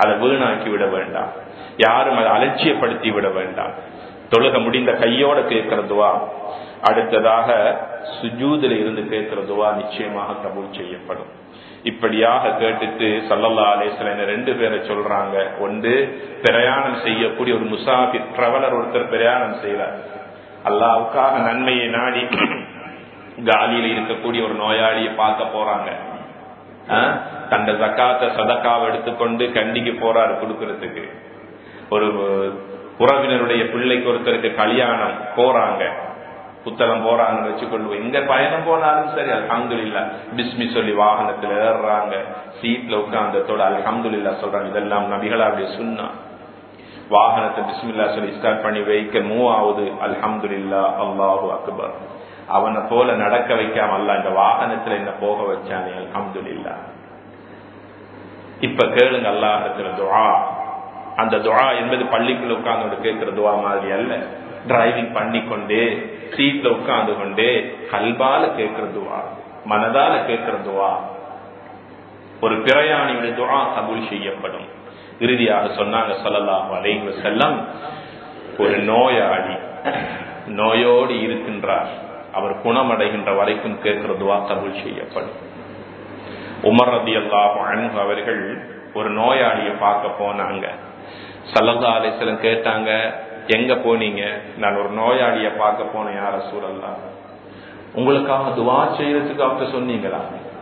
அதை வீணாக்கி விட வேண்டாம் யாரும் அதை அலட்சியப்படுத்தி விட வேண்டாம் தொழுக முடிந்த கையோட கேட்கிற துவா அடுத்ததாக சுஜூதில் இருந்து கேட்கிற துவா நிச்சயமாக கபூல் செய்யப்படும் இப்படியாக கேட்டுட்டு சல்லல்லா அலேஸ்வரன் ரெண்டு பேரை சொல்றாங்க ஒன்று பிரயாணம் செய்யக்கூடிய ஒரு முசாஃபிர் டிராவலர் ஒருத்தர் பிரயாணம் செய்யறார் அல்லாவுக்காக நன்மையை நாடி காலியில இருக்கக்கூடிய ஒரு நோயாளியை பார்க்க போறாங்க தண்ட ஜக்காத்த சதக்காவை எடுத்துக்கொண்டு கண்டிக்கு போறாரு கொடுக்கறதுக்கு ஒரு உறவினருடைய பிள்ளைக்கு ஒருத்தருக்கு கல்யாணம் போறாங்க புத்தகம் போறாங்கன்னு வச்சுக்கொள்வோம் எங்க பயணம் போனாலும் சரி அலமது இல்ல பிஸ்மி சொல்லி வாகனத்துல ஏறுறாங்க சீட்ல உட்கார்ந்ததோட அலமது இல்லா சொல்றாங்க இதெல்லாம் நபிகளா அப்படி சொன்னா வாகனத்தை பிஸ்மில்லா சொல்லி ஸ்டார்ட் பண்ணி வைக்க மூவ் ஆகுது அல்ஹம்து இல்லா அல்லாஹு அக்பர் அவனை போல நடக்க வைக்காம அல்ல இந்த வாகனத்துல என்ன போக வச்சானே அல்ஹம்து இல்லா இப்ப கேளுங்க அல்லாஹத்துல துவா அந்த துவா என்பது பள்ளிக்குள்ள உட்கார்ந்து கேட்கிற துவா மாதிரி அல்ல டிரைவிங் பண்ணிக்கொண்டே சீட்ல உட்கார்ந்து கொண்டே கல்பால கேட்கிற துவா மனதால கேட்கிற துவா ஒரு பிரயாணியுடைய துவா கபூல் செய்யப்படும் இறுதியாக சொன்னாங்க சொல்லலாம் அலைவ செல்லம் ஒரு நோயாளி நோயோடு இருக்கின்றார் அவர் குணமடைகின்ற வரைக்கும் கேட்கிற துவா கபூல் செய்யப்படும் உமர் ரதி அல்லாஹ் அவர்கள் ஒரு நோயாளியை பார்க்க போனாங்க சல்லல்லா அலிஸ்லம் கேட்டாங்க எங்க போனீங்க நான் ஒரு நோயாளிய பார்க்க போனேன் யார சூழல்லா உங்களுக்காக துவா செய்யறதுக்கு அவர்கிட்ட சொன்னீங்களா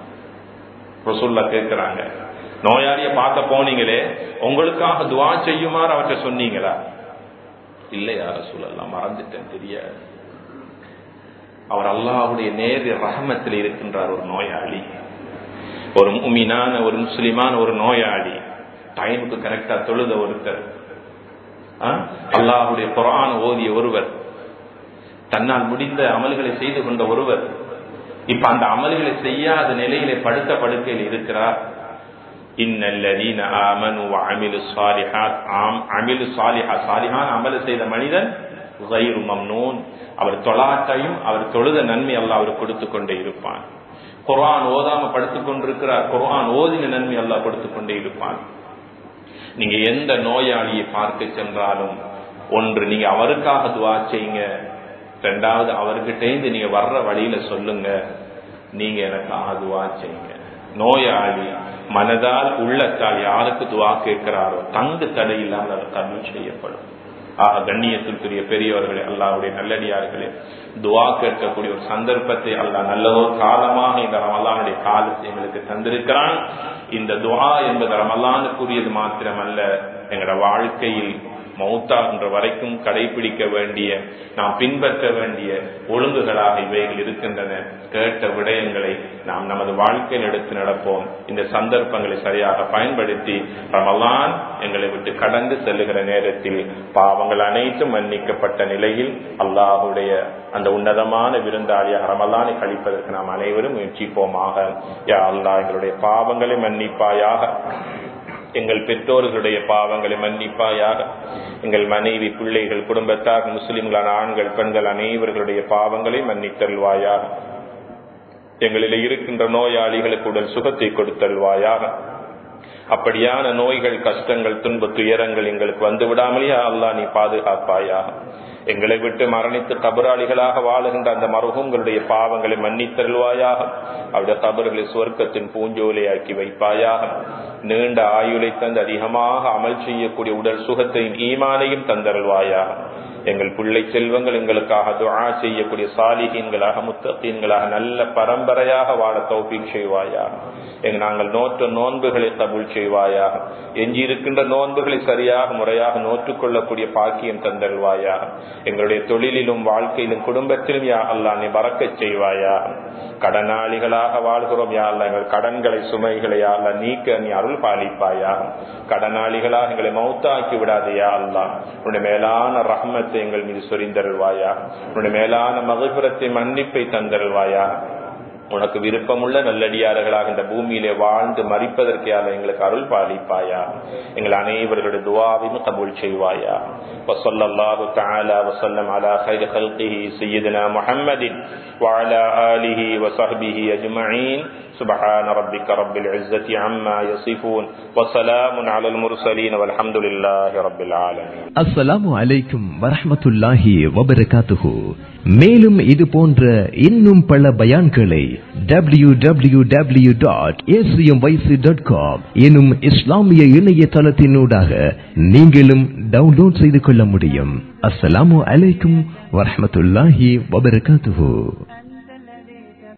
ரசூல்லா கேட்கிறாங்க நோயாளிய பார்க்க போனீங்களே உங்களுக்காக துவா செய்யுமாறு அவர்கிட்ட சொன்னீங்களா இல்லை யார சூழல்லாம் மறந்துட்டேன் தெரியாது அவர் அல்லாவுடைய நேர ரகமத்தில் இருக்கின்றார் ஒரு நோயாளி ஒரு மீனான ஒரு முஸ்லிமான ஒரு நோயாளி டைமுக்கு கரெக்டா தொழுத ஒருத்தர் அல்லாஹுடைய குரான் ஓதிய ஒருவர் தன்னால் முடிந்த அமல்களை செய்து கொண்ட ஒருவர் இப்ப அந்த அமல்களை செய்யாத நிலையிலே படுத்த படுக்கையில் இருக்கிறார் இன்னல்லதீன ஆமனு அமிலு சாலிஹாத் ஆம் அமிலு சாலிஹா சாலிஹான் அமல் செய்த மனிதன் கைரு மம்னூன் அவர் தொழாட்டையும் அவர் தொழுத நன்மை அல்ல அவர் கொடுத்து கொண்டே இருப்பான் குர்ஆன் ஓதாம படுத்துக் கொண்டிருக்கிறார் குர்ஆன் ஓதின நன்மை அல்லாஹ் கொடுத்து கொண்டே இருப்பான் நீங்க எந்த நோயாளியை பார்க்க சென்றாலும் ஒன்று நீங்க அவருக்காக துவா செய்யுங்க ரெண்டாவது அவர்கிட்ட நீங்க வர்ற வழியில சொல்லுங்க நீங்க எனக்காக துவா செய்யுங்க நோயாளி மனதால் உள்ளத்தால் யாருக்கு துவா கேட்கிறாரோ தங்கு தடை இல்லாமல் அது கல்வி செய்யப்படும் ஆக கண்ணியத்திற்குரிய பெரியவர்களே அல்லாவுடைய நல்லடியார்களே துவா கேட்கக்கூடிய ஒரு சந்தர்ப்பத்தை அல்லா நல்லதோ காலமாக இந்த ரமலானுடைய காலத்தை எங்களுக்கு தந்திருக்கிறான் இந்த துவா என்பது ரமலானுக்குரியது மாத்திரமல்ல எங்களோட வாழ்க்கையில் மௌத்தாகின்ற வரைக்கும் கடைபிடிக்க வேண்டிய நாம் பின்பற்ற வேண்டிய ஒழுங்குகளாக இவைகள் இருக்கின்றன கேட்ட விடயங்களை நாம் நமது வாழ்க்கையில் எடுத்து நடப்போம் இந்த சந்தர்ப்பங்களை சரியாக பயன்படுத்தி ரமலான் எங்களை விட்டு கடந்து செல்லுகிற நேரத்தில் பாவங்கள் அனைத்தும் மன்னிக்கப்பட்ட நிலையில் அல்லாஹுடைய அந்த உன்னதமான விருந்தாளியாக ரமலானை கழிப்பதற்கு நாம் அனைவரும் முயற்சிப்போமாக யா அல்லா எங்களுடைய பாவங்களை மன்னிப்பாயாக எங்கள் பெற்றோர்களுடைய பாவங்களை மன்னிப்பாயாக எங்கள் மனைவி பிள்ளைகள் குடும்பத்தார் முஸ்லிம்களான ஆண்கள் பெண்கள் அனைவர்களுடைய பாவங்களை மன்னித்தல்வாயாக எங்களில் இருக்கின்ற நோயாளிகளுக்கு உடல் சுகத்தை கொடுத்தல்வாயாக அப்படியான நோய்கள் கஷ்டங்கள் துன்பு துயரங்கள் எங்களுக்கு வந்து விடாமலேயே அல்லா நீ பாதுகாப்பாயாக எங்களை விட்டு மரணித்து கபராளிகளாக வாழுகின்ற அந்த மருகங்களுடைய பாவங்களை மன்னித்தருள்வாயாக அவருடைய கபர்களை சுவர்க்கத்தின் பூஞ்சோலையாக்கி வைப்பாயாக நீண்ட ஆயுளை தந்து அதிகமாக அமல் செய்யக்கூடிய உடல் சுகத்தையும் ஈமானையும் தந்தருள்வாயாக எங்கள் பிள்ளை செல்வங்கள் எங்களுக்காக துவா செய்யக்கூடிய சாலிகீன்களாக முத்தகீன்களாக நல்ல பரம்பரையாக வாழ தௌபீக் செய்வாயாக எங்க நாங்கள் நோற்ற நோன்புகளை கபுல் செய்வாயாக எஞ்சி இருக்கின்ற நோன்புகளை சரியாக முறையாக நோற்றுக்கொள்ளக்கூடிய பாக்கியம் தந்தருள்வாயாக எங்களுடைய தொழிலிலும் வாழ்க்கையிலும் குடும்பத்திலும் யா அல்லா நீ பறக்க செய்வாயாக கடனாளிகளாக வாழ்கிறோம் யா அல்லா எங்கள் கடன்களை சுமைகளை யா அல்லா நீக்க நீ அருள் பாலிப்பாயா கடனாளிகளாக எங்களை மௌத்தாக்கி விடாது யா அல்லா உன்னுடைய மேலான ரஹ்மத்தை எங்கள் மீது சொரிந்தருள்வாயா உன்னுடைய மேலான மகிபுரத்தை மன்னிப்பை தந்தருள்வாயா உனக்கு விருப்பமுள்ள நல்லடியார்களாக இந்த பூமியிலே வாழ்ந்து மறிப்பதற்காக எங்களுக்கு அருள் பாலிப்பாயா எங்கள் அனைவர்களுடைய துவாவையும் கபூல் செய்வாயா وصلى الله تعالى وسلم على خير خلقه سيدنا محمد وعلى آله وصحبه أجمعين سبحان ربك رب العزة عما يصفون وسلام على المرسلين والحمد لله رب العالمين அஸ்ஸலாமு அலைக்கும் வரஹ்மத்துல்லாஹி வபரகாத்துஹு மேலும் இது போன்ற இன்னும் பல பயான்களை W W W dot dot com எனும் இஸ்லாமிய இணையதளத்தினூடாக நீங்களும் டவுன்லோட் செய்து கொள்ள முடியும் அஸ்ஸலாமு அலைக்கும் வரஹ்மத்துல்லாஹி வபரகாத்துஹு